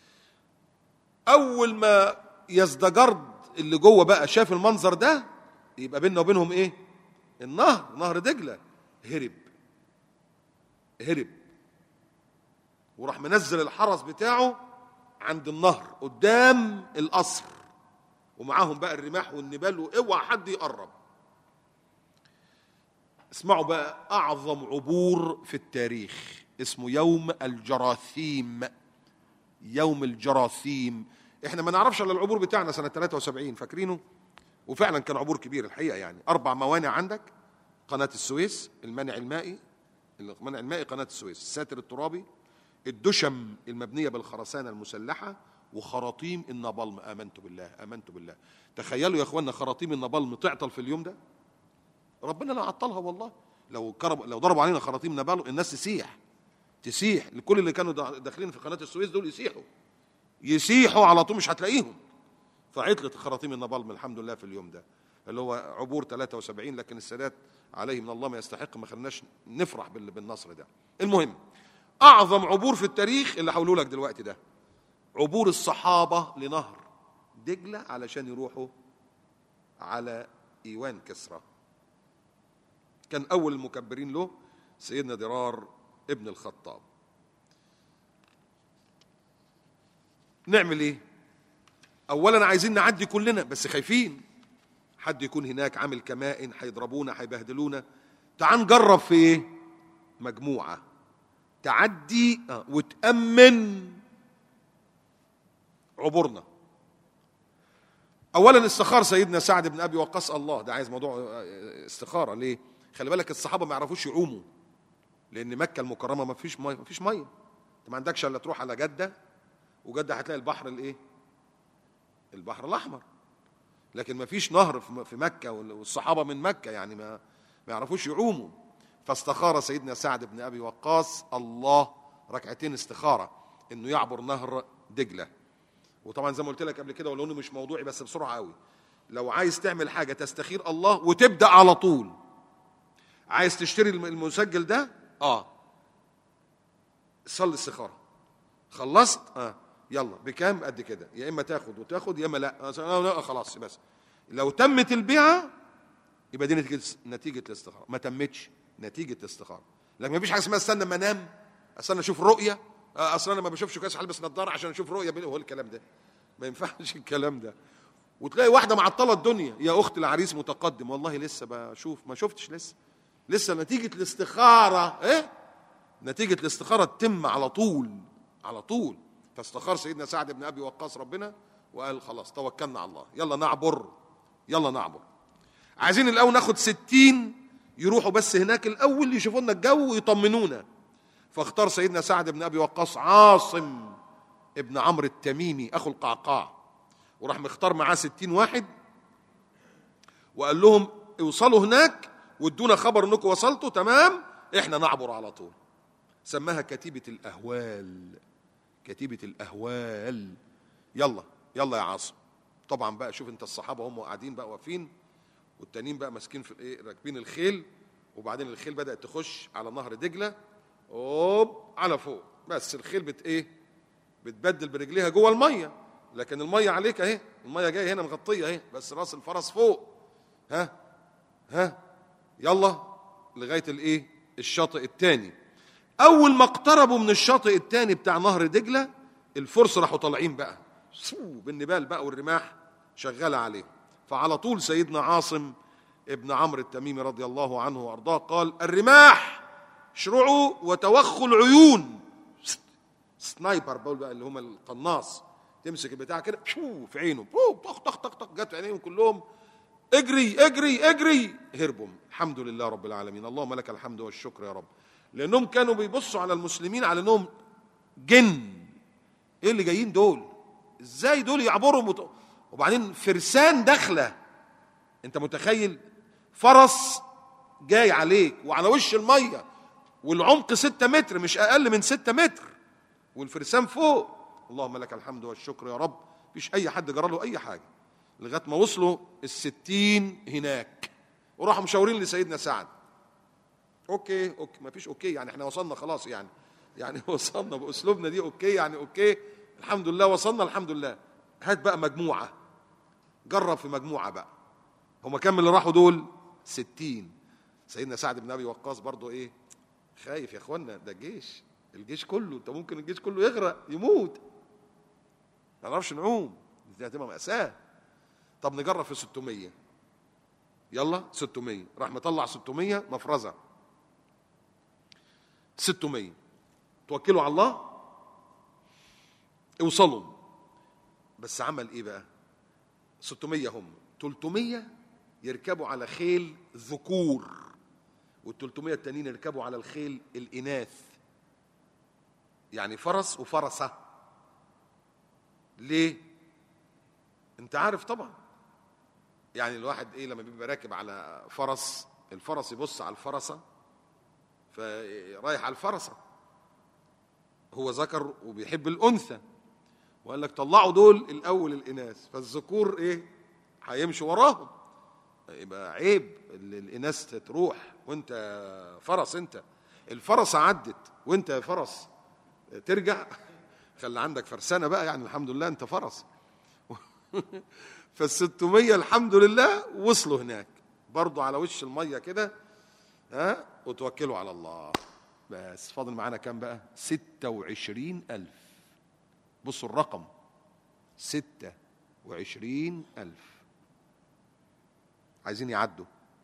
أول ما يزدجرد اللي جوه بقى شاف المنظر ده يبقى بيننا وبينهم ايه النهر نهر دجلة هرب هرب وراح منزل الحرس بتاعه عند النهر قدام القصر ومعاهم بقى الرماح والنبال واوعى حد يقرب اسمعوا بقى اعظم عبور في التاريخ اسمه يوم الجراثيم يوم الجراثيم احنا ما نعرفش الا العبور بتاعنا سنه 73 فاكرينه وفعلا كان عبور كبير الحقيقه يعني اربع موانع عندك قناه السويس المانع المائي المانع المائي قناه السويس الساتر الترابي الدشم المبنية بالخرسانة المسلحة وخراطيم النبالم آمنت بالله آمنت بالله تخيلوا يا أخوانا خراطيم النبالم تعطل في اليوم ده ربنا لا عطلها والله لو كرب لو ضربوا علينا خراطيم نبالم الناس تسيح تسيح لكل اللي كانوا داخلين في قناة السويس دول يسيحوا يسيحوا على طول مش هتلاقيهم فعطلت خراطيم النبالم الحمد لله في اليوم ده اللي هو عبور 73 لكن السادات عليه من الله ما يستحق ما خلناش نفرح بالنصر ده المهم اعظم عبور في التاريخ اللي هقوله لك دلوقتي ده عبور الصحابه لنهر دجله علشان يروحوا على ايوان كسرى كان اول المكبرين له سيدنا درار ابن الخطاب نعمل ايه اولا عايزين نعدي كلنا بس خايفين حد يكون هناك عامل كمائن هيضربونا هيبهدلونا تعال نجرب في ايه مجموعه تعدي وتأمن عبورنا أولا استخار سيدنا سعد بن أبي وقاص الله ده عايز موضوع استخارة ليه؟ خلي بالك الصحابة ما يعرفوش يعوموا لأن مكة المكرمة ما فيش مية ما فيش مية أنت ما عندكش إلا تروح على جدة وجدة هتلاقي البحر الإيه؟ البحر الأحمر لكن ما فيش نهر في مكة والصحابة من مكة يعني ما ما يعرفوش يعوموا فاستخار سيدنا سعد بن ابي وقاص الله ركعتين استخاره انه يعبر نهر دجله وطبعا زي ما قلت لك قبل كده ولو انه مش موضوعي بس بسرعه قوي لو عايز تعمل حاجه تستخير الله وتبدا على طول عايز تشتري المسجل ده اه صلي استخاره خلصت اه يلا بكام قد كده يا اما تاخد وتاخد يا اما لا آه لا خلاص بس لو تمت البيعه يبقى دي نتيجه نتيجه الاستخاره ما تمتش نتيجة الاستخارة لكن ما فيش حاجة اسمها استنى ما انام استنى اشوف رؤية آه، اصل انا ما بشوفش كويس هلبس نظاره عشان اشوف رؤيه بيني هو الكلام ده ما ينفعش الكلام ده وتلاقي واحده معطله الدنيا يا اخت العريس متقدم والله لسه بشوف ما شفتش لسه لسه نتيجه الاستخاره ايه نتيجه الاستخاره تتم على طول على طول فاستخار سيدنا سعد بن ابي وقاص ربنا وقال خلاص توكلنا على الله يلا نعبر يلا نعبر عايزين الاول ناخد ستين يروحوا بس هناك الاول يشوفوا لنا الجو ويطمنونا فاختار سيدنا سعد بن ابي وقاص عاصم ابن عمرو التميمي اخو القعقاع وراح مختار معاه ستين واحد وقال لهم اوصلوا هناك وادونا خبر انكم وصلتوا تمام احنا نعبر على طول سماها كتيبة الأهوال كتيبة الأهوال يلا يلا يا عاصم طبعا بقى شوف انت الصحابة هم قاعدين بقى واقفين والتانيين بقى ماسكين في الايه راكبين الخيل وبعدين الخيل بدأت تخش على نهر دجلة اوب على فوق بس الخيل بت ايه بتبدل برجليها جوه الميه لكن الميه عليك اهي الميه جايه هنا مغطيه اهي بس راس الفرس فوق ها ها يلا لغايه الايه الشاطئ الثاني اول ما اقتربوا من الشاطئ الثاني بتاع نهر دجله الفرس راحوا طالعين بقى سو بالنبال بقى والرماح شغاله عليهم فعلى طول سيدنا عاصم ابن عمرو التميمي رضي الله عنه وارضاه قال الرماح اشرعوا وتوخوا العيون سنايبر بقول بقى اللي هم القناص تمسك البتاع كده شو في عينه بو طخ طخ طخ طخ جت في عينيهم كلهم اجري اجري اجري هربوا الحمد لله رب العالمين اللهم لك الحمد والشكر يا رب لانهم كانوا بيبصوا على المسلمين على انهم جن ايه اللي جايين دول ازاي دول يعبروا مت... وبعدين فرسان داخله انت متخيل فرس جاي عليك وعلى وش الميه والعمق ستة متر مش اقل من ستة متر والفرسان فوق اللهم لك الحمد والشكر يا رب مفيش اي حد جرى له اي حاجه لغايه ما وصلوا الستين هناك وراحوا مشاورين لسيدنا سعد اوكي اوكي مفيش اوكي يعني احنا وصلنا خلاص يعني يعني وصلنا باسلوبنا دي اوكي يعني اوكي الحمد لله وصلنا الحمد لله هات بقى مجموعه جرب في مجموعه بقى هما كام اللي راحوا دول ستين سيدنا سعد بن ابي وقاص برضو ايه خايف يا اخوانا ده الجيش الجيش كله انت ممكن الجيش كله يغرق يموت ما نعرفش نعوم دي هتبقى مأساة طب نجرب في 600 يلا 600 راح مطلع 600 مفرزة 600 توكلوا على الله اوصلوا بس عمل ايه بقى 600 هم 300 يركبوا على خيل ذكور وال300 التانيين يركبوا على الخيل الإناث يعني فرس وفرسة ليه انت عارف طبعا يعني الواحد ايه لما بيبقى راكب على فرس الفرس يبص على الفرسة فرايح على الفرسة هو ذكر وبيحب الأنثى وقال لك طلعوا دول الأول الإناث فالذكور ايه هيمشوا وراهم يبقى عيب الإناث تروح وانت فرس انت الفرسة عدت وانت يا فرس ترجع خلي عندك فرسانة بقى يعني الحمد لله انت فرس فالستمية الحمد لله وصلوا هناك برضو على وش المية كده ها وتوكلوا على الله بس فاضل معانا كام بقى ستة وعشرين ألف بصوا الرقم ستة وعشرين ألف عايزين يعدوا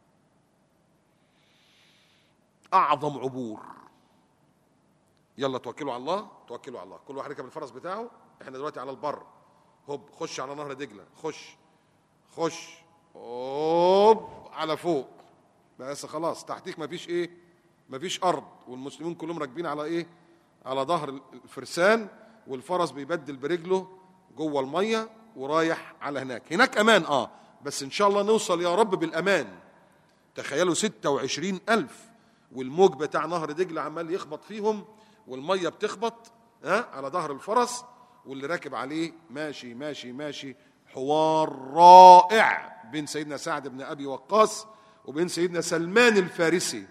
أعظم عبور يلا توكلوا على الله توكلوا على الله كل واحد يركب الفرس بتاعه احنا دلوقتي على البر هوب خش على نهر دجله خش خش هوب على فوق بس خلاص تحتيك مفيش ايه مفيش ارض والمسلمين كلهم راكبين على ايه على ظهر الفرسان والفرس بيبدل برجله جوه الميه ورايح على هناك هناك امان اه بس ان شاء الله نوصل يا رب بالامان تخيلوا 26 ألف والموج بتاع نهر دجلة عمال يخبط فيهم والمية بتخبط ها على ظهر الفرس واللي راكب عليه ماشي ماشي ماشي حوار رائع بين سيدنا سعد بن أبي وقاص وبين سيدنا سلمان الفارسي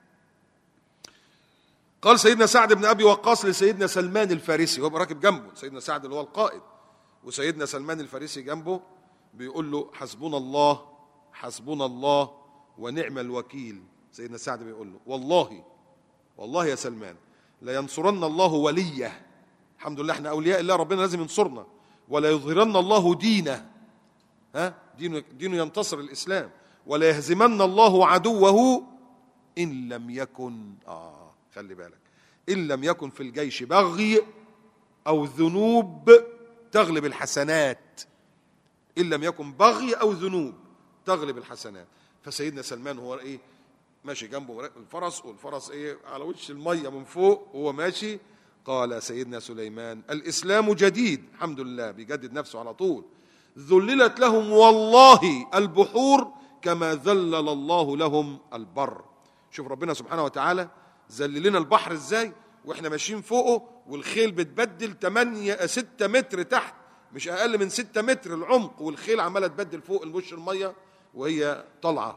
قال سيدنا سعد بن أبي وقاص لسيدنا سلمان الفارسي هو راكب جنبه سيدنا سعد اللي هو القائد وسيدنا سلمان الفارسي جنبه بيقول له حسبنا الله حسبنا الله ونعم الوكيل سيدنا سعد بيقول له والله والله يا سلمان لينصرن الله وليه الحمد لله احنا اولياء الله ربنا لازم ينصرنا ولا يظهرن الله دينه ها دينه دينه ينتصر الاسلام ولا يهزمن الله عدوه ان لم يكن اه خلي بالك ان لم يكن في الجيش بغي او ذنوب تغلب الحسنات ان لم يكن بغي او ذنوب تغلب الحسنات فسيدنا سلمان هو ايه ماشي جنبه الفرس والفرس ايه على وش الميه من فوق وهو ماشي قال سيدنا سليمان الاسلام جديد الحمد لله بيجدد نفسه على طول ذللت لهم والله البحور كما ذلل الله لهم البر شوف ربنا سبحانه وتعالى ذلل لنا البحر ازاي واحنا ماشيين فوقه والخيل بتبدل 8 6 متر تحت مش اقل من 6 متر العمق والخيل عماله تبدل فوق الوش الميه وهي طالعه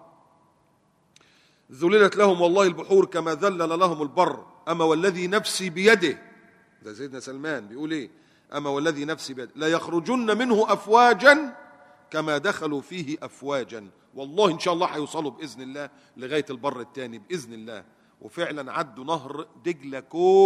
ذللت لهم والله البحور كما ذلل لهم البر اما والذي نفسي بيده ده سيدنا سلمان بيقول ايه اما والذي نفسي بيده لا يخرجن منه افواجا كما دخلوا فيه افواجا والله ان شاء الله هيوصلوا باذن الله لغايه البر الثاني باذن الله وفعلا عدوا نهر دجله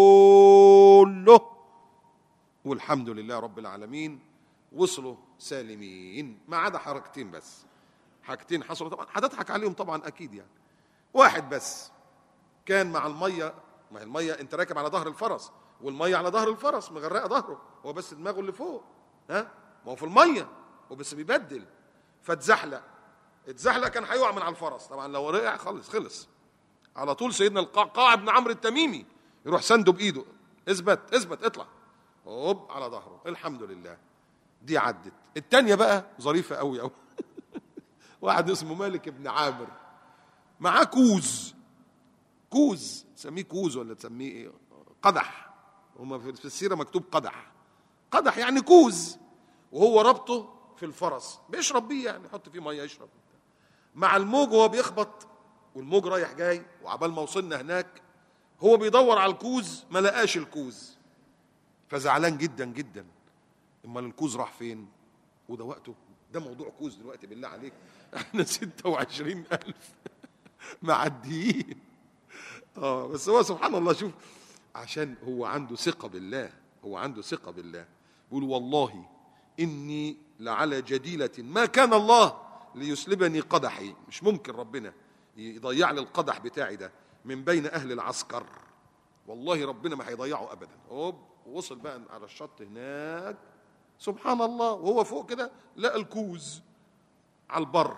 كله والحمد لله رب العالمين وصلوا سالمين ما عدا حركتين بس حاجتين حصلوا طبعا هتضحك عليهم طبعا اكيد يعني واحد بس كان مع الميه ما هي الميه انت راكب على ظهر الفرس والميه على ظهر الفرس مغرقه ظهره هو بس دماغه اللي فوق ها ما هو في الميه وبس بيبدل فاتزحلق اتزحلق كان هيقع من على الفرس طبعا لو رقع خلص خلص على طول سيدنا القعقاع بن عمرو التميمي يروح سنده بايده اثبت اثبت اطلع هوب على ظهره الحمد لله دي عدت التانية بقى ظريفة قوي قوي واحد اسمه مالك بن عامر معاه كوز كوز تسميه كوز ولا تسميه ايه قدح هما في السيرة مكتوب قدح قدح يعني كوز وهو ربطه في الفرس بيشرب بيه يعني يحط فيه ميه يشرب مع الموج وهو بيخبط والموج رايح جاي وعبال ما وصلنا هناك هو بيدور على الكوز ما لقاش الكوز فزعلان جدا جدا امال الكوز راح فين وده وقته ده موضوع كوز دلوقتي بالله عليك احنا 26 ألف معديين اه بس هو سبحان الله شوف عشان هو عنده ثقة بالله هو عنده ثقة بالله بيقول والله إني لعلى جديلة ما كان الله ليسلبني قدحي مش ممكن ربنا يضيع لي القدح بتاعي ده من بين أهل العسكر والله ربنا ما هيضيعه أبدا هوب وصل بقى على الشط هناك سبحان الله وهو فوق كده لقى الكوز على البر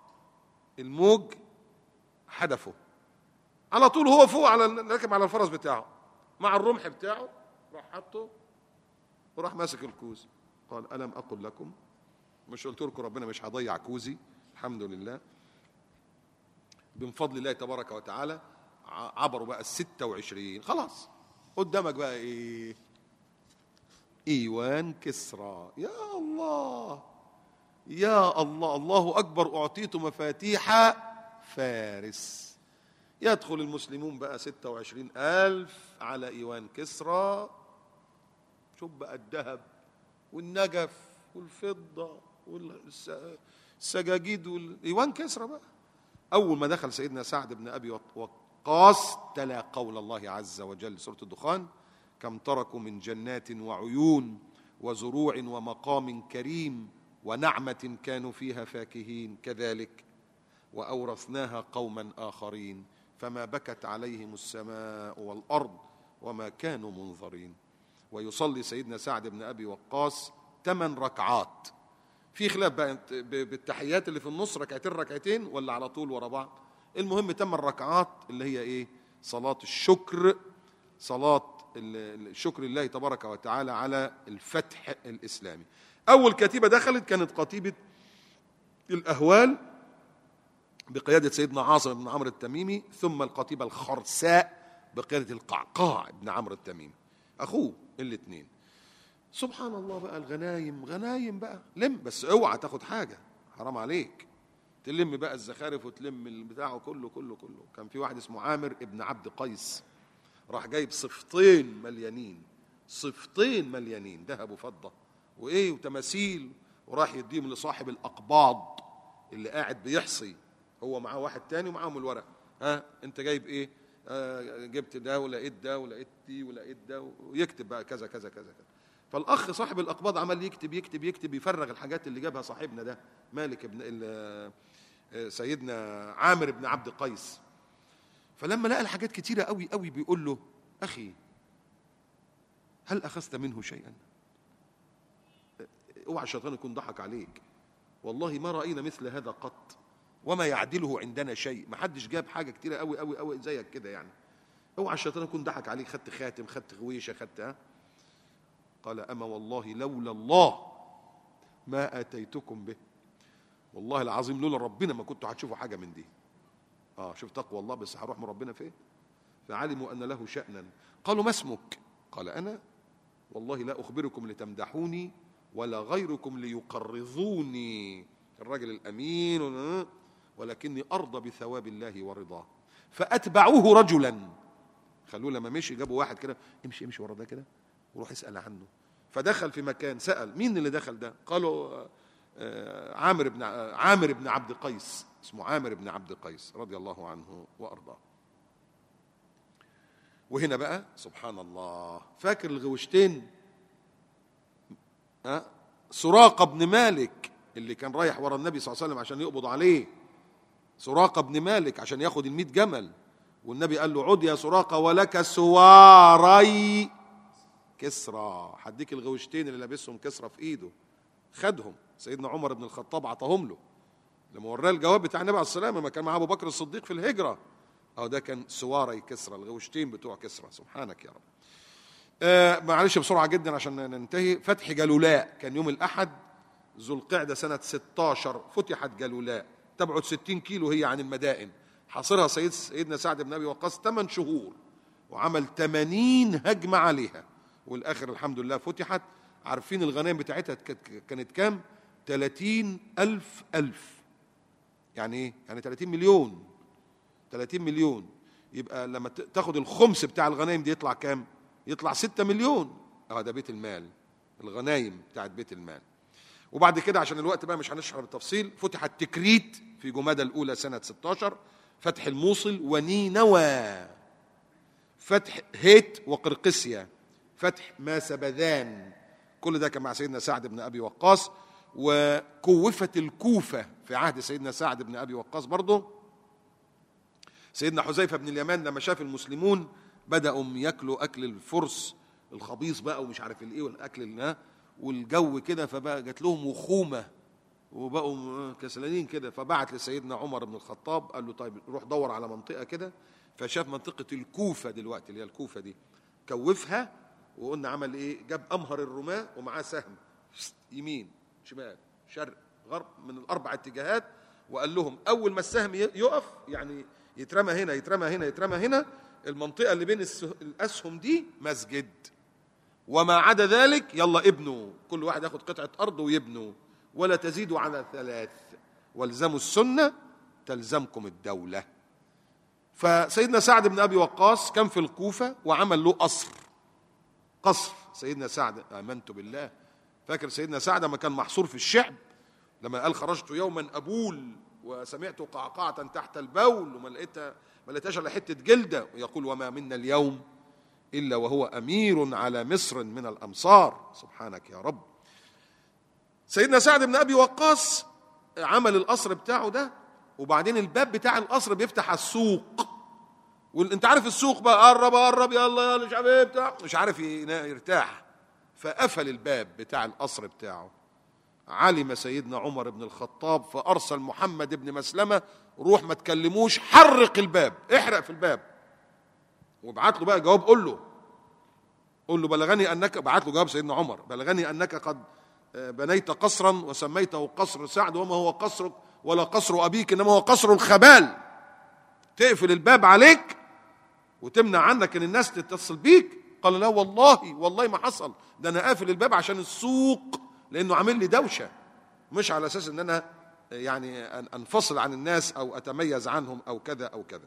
الموج حدفه على طول هو فوق على راكب على الفرس بتاعه مع الرمح بتاعه راح حطه وراح ماسك الكوز قال ألم أقل لكم مش قلت لكم ربنا مش هضيع كوزي الحمد لله من فضل الله تبارك وتعالى عبروا بقى الستة وعشرين خلاص قدامك بقى ايه ايوان كسرى يا الله يا الله الله اكبر اعطيت مفاتيح فارس يدخل المسلمون بقى ستة وعشرين ألف على إيوان كسرى شوف بقى الذهب والنجف والفضة والسجاجيد وال... إيوان كسرى بقى أول ما دخل سيدنا سعد بن أبي وقاص تلا قول الله عز وجل سورة الدخان كم تركوا من جنات وعيون وزروع ومقام كريم ونعمة كانوا فيها فاكهين كذلك وأورثناها قوما آخرين فما بكت عليهم السماء والأرض وما كانوا منظرين ويصلي سيدنا سعد بن أبي وقاص ثمان ركعات في خلاف بقى بالتحيات اللي في النص ركعتين ركعتين ولا على طول ورا بعض المهم ثمان ركعات اللي هي ايه صلاة الشكر صلاة الشكر لله تبارك وتعالى على الفتح الإسلامي أول كتيبة دخلت كانت قتيبة الأهوال بقيادة سيدنا عاصم بن عمرو التميمي ثم القتيبة الخرساء بقيادة القعقاع بن عمرو التميمي أخوه الاثنين سبحان الله بقى الغنايم غنايم بقى لم بس اوعى تاخد حاجة حرام عليك تلم بقى الزخارف وتلم البتاع كله كله كله كان في واحد اسمه عامر ابن عبد قيس راح جايب صفتين مليانين صفتين مليانين ذهب وفضة وايه وتماثيل وراح يديهم لصاحب الأقباض اللي قاعد بيحصي هو معاه واحد تاني ومعاهم الورق ها انت جايب ايه آه، جبت ده ولقيت ده ولقيت دي ولقيت ده ويكتب بقى كذا كذا كذا كذا فالاخ صاحب الاقباض عمال يكتب يكتب يكتب يفرغ الحاجات اللي جابها صاحبنا ده مالك ابن ال- آه، سيدنا عامر بن عبد قيس فلما لقى الحاجات كتيره قوي قوي بيقول له اخي هل اخذت منه شيئا اوعى الشيطان يكون ضحك عليك والله ما راينا مثل هذا قط وما يعدله عندنا شيء ما حدش جاب حاجه كتيره قوي قوي قوي زيك كده يعني اوعى الشيطان يكون ضحك عليك خدت خاتم خدت غويشه خدت ها قال اما والله لولا الله ما اتيتكم به والله العظيم لولا ربنا ما كنتوا هتشوفوا حاجه من دي اه شوف تقوى الله بس هروح من ربنا فين فعلموا ان له شانا قالوا ما اسمك قال انا والله لا اخبركم لتمدحوني ولا غيركم ليقرضوني الرجل الامين و- ولكني ارضى بثواب الله ورضاه فاتبعوه رجلا خلوه لما مشي جابوا واحد كده امشي امشي ورا ده كده وروح اسال عنه فدخل في مكان سال مين اللي دخل ده قالوا آه، آه، عامر بن آه، عامر بن عبد قيس اسمه عامر بن عبد قيس رضي الله عنه وارضاه وهنا بقى سبحان الله فاكر الغوشتين ها سراقة بن مالك اللي كان رايح ورا النبي صلى الله عليه وسلم عشان يقبض عليه سراقة بن مالك عشان ياخد الميت جمل والنبي قال له عد يا سراقة ولك سواري كسرى هديك الغوشتين اللي لابسهم كسرى في ايده خدهم سيدنا عمر بن الخطاب عطاهم له لما وراه الجواب بتاع النبي عليه السلام لما كان مع ابو بكر الصديق في الهجره او ده كان سواري كسرى الغوشتين بتوع كسرى سبحانك يا رب آه معلش بسرعه جدا عشان ننتهي فتح جلولاء كان يوم الاحد ذو القعده سنه 16 فتحت جلولاء تبعد 60 كيلو هي عن المدائن حاصرها سيد سيدنا سعد بن ابي وقاص 8 شهور وعمل 80 هجمه عليها والاخر الحمد لله فتحت عارفين الغنائم بتاعتها كانت- كانت كام 30 ألف ألف يعني ايه يعني 30 مليون 30 مليون يبقى لما ت- تاخد الخمس بتاع الغنايم دي يطلع كام يطلع 6 مليون اه ده بيت المال الغنايم بتاعت بيت المال وبعد كده عشان الوقت بقى مش هنشرح بالتفصيل فتح التكريت في جمادى الاولى سنه 16 فتح الموصل ونينوى فتح هيت وقرقسيا فتح ماسبذان كل ده كان مع سيدنا سعد بن ابي وقاص وكوفت الكوفه في عهد سيدنا سعد بن ابي وقاص برضه سيدنا حذيفه بن اليمان لما شاف المسلمون بداوا ياكلوا اكل الفرس الخبيث بقى ومش عارف الايه والاكل اللي والجو كده فبقى جات لهم وخومه وبقوا كسلانين كده فبعت لسيدنا عمر بن الخطاب قال له طيب روح دور على منطقه كده فشاف منطقه الكوفه دلوقتي اللي هي الكوفه دي كوفها وقلنا عمل ايه جاب امهر الرماه ومعاه سهم يمين شمال شرق غرب من الاربع اتجاهات وقال لهم اول ما السهم ي- يقف يعني يترمى هنا يترمى هنا يترمى هنا المنطقه اللي بين الس- الاسهم دي مسجد وما عدا ذلك يلا ابنوا كل واحد ياخد قطعه ارض ويبنوا ولا تزيدوا على ثلاث والزموا السنه تلزمكم الدوله فسيدنا سعد بن ابي وقاص كان في الكوفه وعمل له قصر قصر سيدنا سعد امنت بالله فاكر سيدنا سعد لما كان محصور في الشعب لما قال خرجت يوما ابول وسمعت قعقعه تحت البول وما لقيتها ما لقيتهاش الا حته جلده ويقول وما منا اليوم الا وهو امير على مصر من الامصار سبحانك يا رب سيدنا سعد بن ابي وقاص عمل القصر بتاعه ده وبعدين الباب بتاع القصر بيفتح على السوق وانت عارف السوق بقى قرب قرب يلا يلا مش عارف ايه بتاع مش عارف ينا- يرتاح فقفل الباب بتاع القصر بتاعه علم سيدنا عمر بن الخطاب فارسل محمد بن مسلمه روح ما تكلموش حرق الباب احرق في الباب وابعت له بقى جواب قول له قول له بلغني انك بعت له جواب سيدنا عمر بلغني انك قد آه، بنيت قصرا وسميته قصر سعد وما هو قصرك ولا قصر ابيك انما هو قصر الخبال تقفل الباب عليك وتمنع عنك ان الناس تتصل بيك قال لا والله والله ما حصل ده انا قافل الباب عشان السوق لانه عامل لي دوشه مش على اساس ان انا يعني أن- انفصل عن الناس او اتميز عنهم او كذا او كذا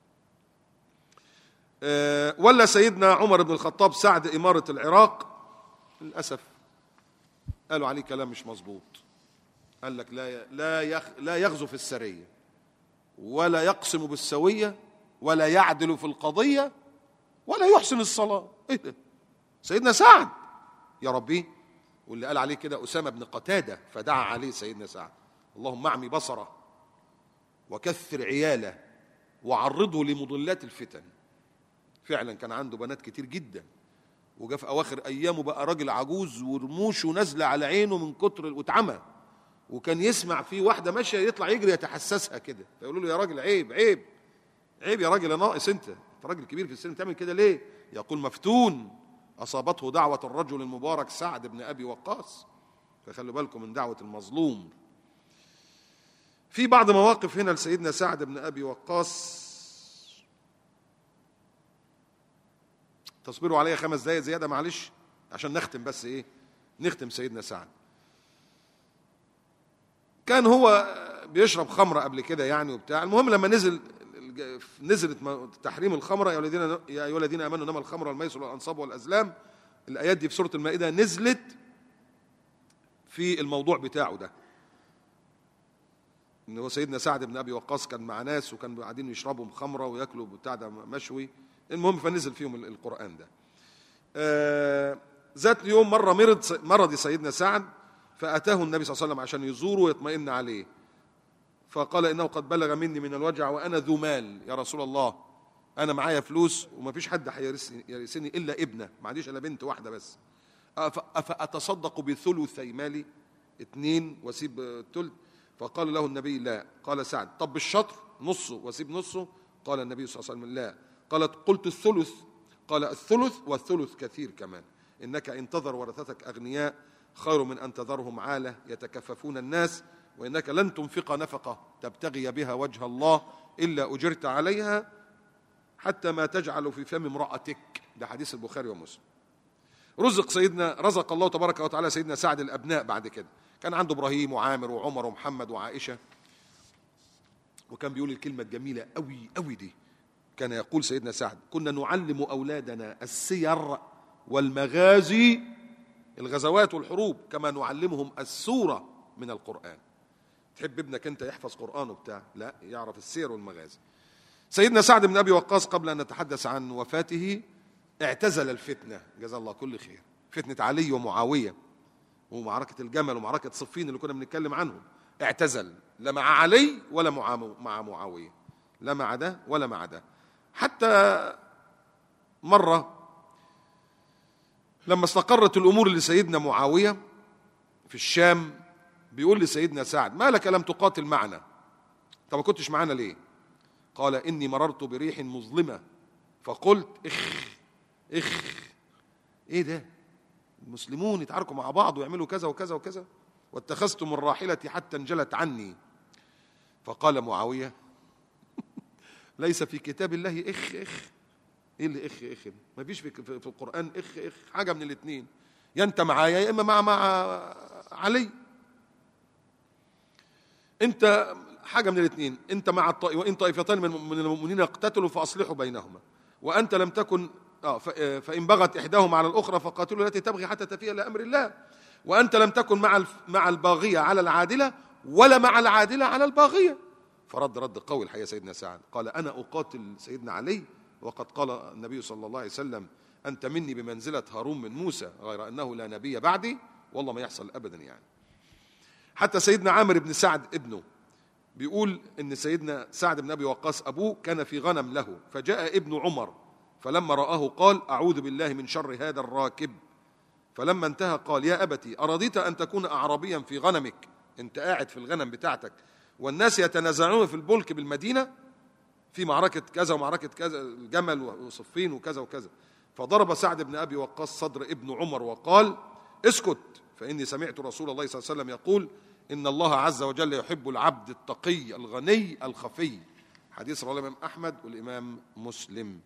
آه، ولا سيدنا عمر بن الخطاب سعد إمارة العراق للأسف قالوا عليه كلام مش مظبوط قال لك لا لا يخ لا يغزو في السرية ولا يقسم بالسوية ولا يعدل في القضية ولا يحسن الصلاة ايه ده سيدنا سعد يا ربي واللي قال عليه كده أسامة بن قتادة فدعا عليه سيدنا سعد اللهم اعمي بصره وكثر عياله وعرضه لمضلات الفتن فعلا كان عنده بنات كتير جدا وجا في اواخر ايامه بقى راجل عجوز ورموشه نازله على عينه من كتر واتعمى وكان يسمع في واحده ماشيه يطلع يجري يتحسسها كده فيقولوا له يا راجل عيب عيب عيب يا راجل يا ناقص انت انت راجل كبير في السن تعمل كده ليه يقول مفتون اصابته دعوه الرجل المبارك سعد بن ابي وقاص فخلوا بالكم من دعوه المظلوم في بعض مواقف هنا لسيدنا سعد بن ابي وقاص تصبروا عليا خمس دقايق زياده معلش عشان نختم بس ايه نختم سيدنا سعد كان هو بيشرب خمره قبل كده يعني وبتاع المهم لما نزل نزلت تحريم الخمره يا الذين يا ايها الذين امنوا انما الخمر والميسر والانصاب والازلام الايات دي في سوره المائده نزلت في الموضوع بتاعه ده ان هو سيدنا سعد بن ابي وقاص كان مع ناس وكانوا قاعدين يشربوا خمره وياكلوا بتاع ده مشوي المهم فنزل فيهم القران ده آه ذات يوم مره مرض مرض سيدنا سعد فاتاه النبي صلى الله عليه وسلم عشان يزوره ويطمئن عليه فقال انه قد بلغ مني من الوجع وانا ذو مال يا رسول الله انا معايا فلوس وما فيش حد هيرثني الا ابنه ما عنديش الا بنت واحده بس افاتصدق بثلثي مالي اتنين واسيب الثلث فقال له النبي لا قال سعد طب بالشطر نصه واسيب نصه قال النبي صلى الله عليه وسلم لا قالت قلت الثلث قال الثلث والثلث كثير كمان انك ان تذر ورثتك اغنياء خير من ان تذرهم عاله يتكففون الناس وانك لن تنفق نفقه تبتغي بها وجه الله الا اجرت عليها حتى ما تجعل في فم امراتك ده حديث البخاري ومسلم رزق سيدنا رزق الله تبارك وتعالى سيدنا سعد الابناء بعد كده كان عنده ابراهيم وعامر وعمر ومحمد وعائشه وكان بيقول الكلمه الجميله قوي قوي دي كان يقول سيدنا سعد كنا نعلم اولادنا السير والمغازي الغزوات والحروب كما نعلمهم السوره من القران تحب ابنك انت يحفظ قران وبتاع لا يعرف السير والمغازي سيدنا سعد بن ابي وقاص قبل ان نتحدث عن وفاته اعتزل الفتنه جزا الله كل خير فتنه علي ومعاويه ومعركة الجمل ومعركة صفين اللي كنا بنتكلم عنهم اعتزل لا مع علي ولا مع معاوية لا مع ده ولا مع ده حتى مرة لما استقرت الأمور لسيدنا معاوية في الشام بيقول لسيدنا سعد ما لك لم تقاتل معنا طب ما كنتش معانا ليه قال إني مررت بريح مظلمة فقلت إخ إخ إيه ده المسلمون يتعاركوا مع بعض ويعملوا كذا وكذا وكذا واتخذت من راحلتي حتى انجلت عني فقال معاوية ليس في كتاب الله إخ إخ إيه اللي إخ إخ ما فيش في, في القرآن إخ إخ حاجة من الاثنين يا أنت معايا يا إما مع مع علي أنت حاجة من الاثنين أنت مع الطائف وإن طائفتان من المؤمنين اقتتلوا فأصلحوا بينهما وأنت لم تكن آه فإن بغت إحداهما على الأخرى فقاتلوا التي تبغي حتى تفيء إلى أمر الله وأنت لم تكن مع مع الباغية على العادلة ولا مع العادلة على الباغية فرد رد قوي الحقيقة سيدنا سعد قال أنا أقاتل سيدنا علي وقد قال النبي صلى الله عليه وسلم أنت مني بمنزلة هارون من موسى غير أنه لا نبي بعدي والله ما يحصل أبدا يعني حتى سيدنا عامر بن سعد ابنه بيقول ان سيدنا سعد بن ابي وقاص ابوه كان في غنم له فجاء ابن عمر فلما رآه قال أعوذ بالله من شر هذا الراكب فلما انتهى قال يا أبتي أرضيت أن تكون أعرابيا في غنمك أنت قاعد في الغنم بتاعتك والناس يتنازعون في البلك بالمدينة في معركة كذا ومعركة كذا الجمل وصفين وكذا وكذا فضرب سعد بن أبي وقاص صدر ابن عمر وقال اسكت فإني سمعت رسول الله صلى الله عليه وسلم يقول إن الله عز وجل يحب العبد التقي الغني الخفي حديث رواه الإمام أحمد والإمام مسلم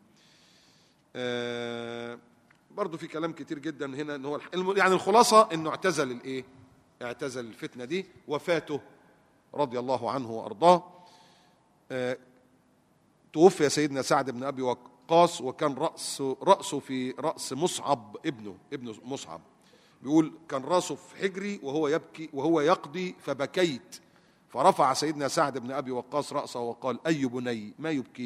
آه برضو في كلام كتير جدا هنا ان هو يعني الخلاصه انه اعتزل الايه اعتزل الفتنه دي وفاته رضي الله عنه وارضاه آه توفي سيدنا سعد بن ابي وقاص وكان راسه راسه في راس مصعب ابنه ابن مصعب بيقول كان راسه في حجري وهو يبكي وهو يقضي فبكيت فرفع سيدنا سعد بن ابي وقاص راسه وقال اي بني ما يبكيك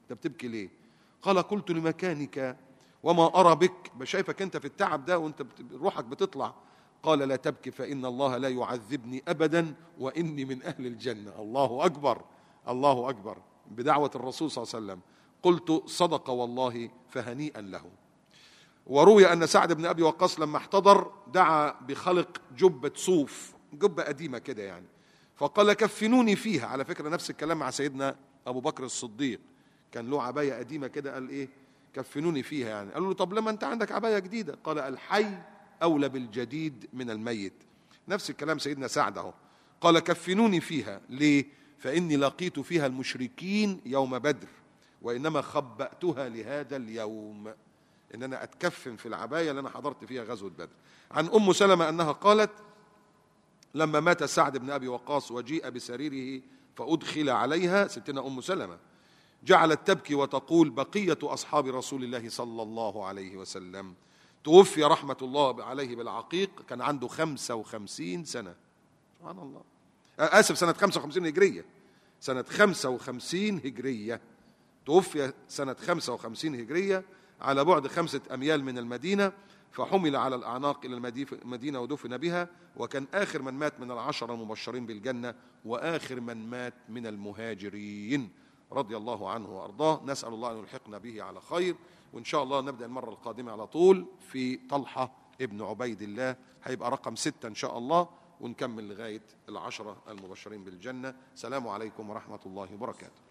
انت بتبكي ليه قال قلت لمكانك وما أرى بك بشايفك أنت في التعب ده وأنت بت- روحك بتطلع قال لا تبكي فإن الله لا يعذبني أبدا وإني من أهل الجنة الله أكبر الله أكبر بدعوة الرسول صلى الله عليه وسلم قلت صدق والله فهنيئا له وروي أن سعد بن أبي وقاص لما احتضر دعا بخلق جبة صوف جبة قديمة كده يعني فقال كفنوني فيها على فكرة نفس الكلام مع سيدنا أبو بكر الصديق كان له عباية قديمة كده قال إيه كفنوني فيها يعني قالوا له طب لما أنت عندك عباية جديدة قال الحي أولى بالجديد من الميت نفس الكلام سيدنا سعد أهو قال كفنوني فيها ليه فإني لقيت فيها المشركين يوم بدر وإنما خبأتها لهذا اليوم ان انا اتكفن في العبايه اللي انا حضرت فيها غزوه بدر عن ام سلمه انها قالت لما مات سعد بن ابي وقاص وجيء بسريره فادخل عليها ستنا ام سلمه جعلت تبكي وتقول بقيه اصحاب رسول الله صلى الله عليه وسلم توفي رحمه الله عليه بالعقيق كان عنده خمسة وخمسين سنه سبحان الله آه، اسف سنه 55 هجريه سنه 55 هجريه توفي سنة 55 هجرية على بعد خمسة أميال من المدينة فحمل على الأعناق إلى المدي- المدينة ودفن بها وكان آخر من مات من العشرة المبشرين بالجنة وآخر من مات من المهاجرين رضي الله عنه وأرضاه نسأل الله أن يلحقنا به على خير وإن شاء الله نبدأ المرة القادمة على طول في طلحة ابن عبيد الله هيبقى رقم ستة إن شاء الله ونكمل لغاية العشرة المبشرين بالجنة سلام عليكم ورحمة الله وبركاته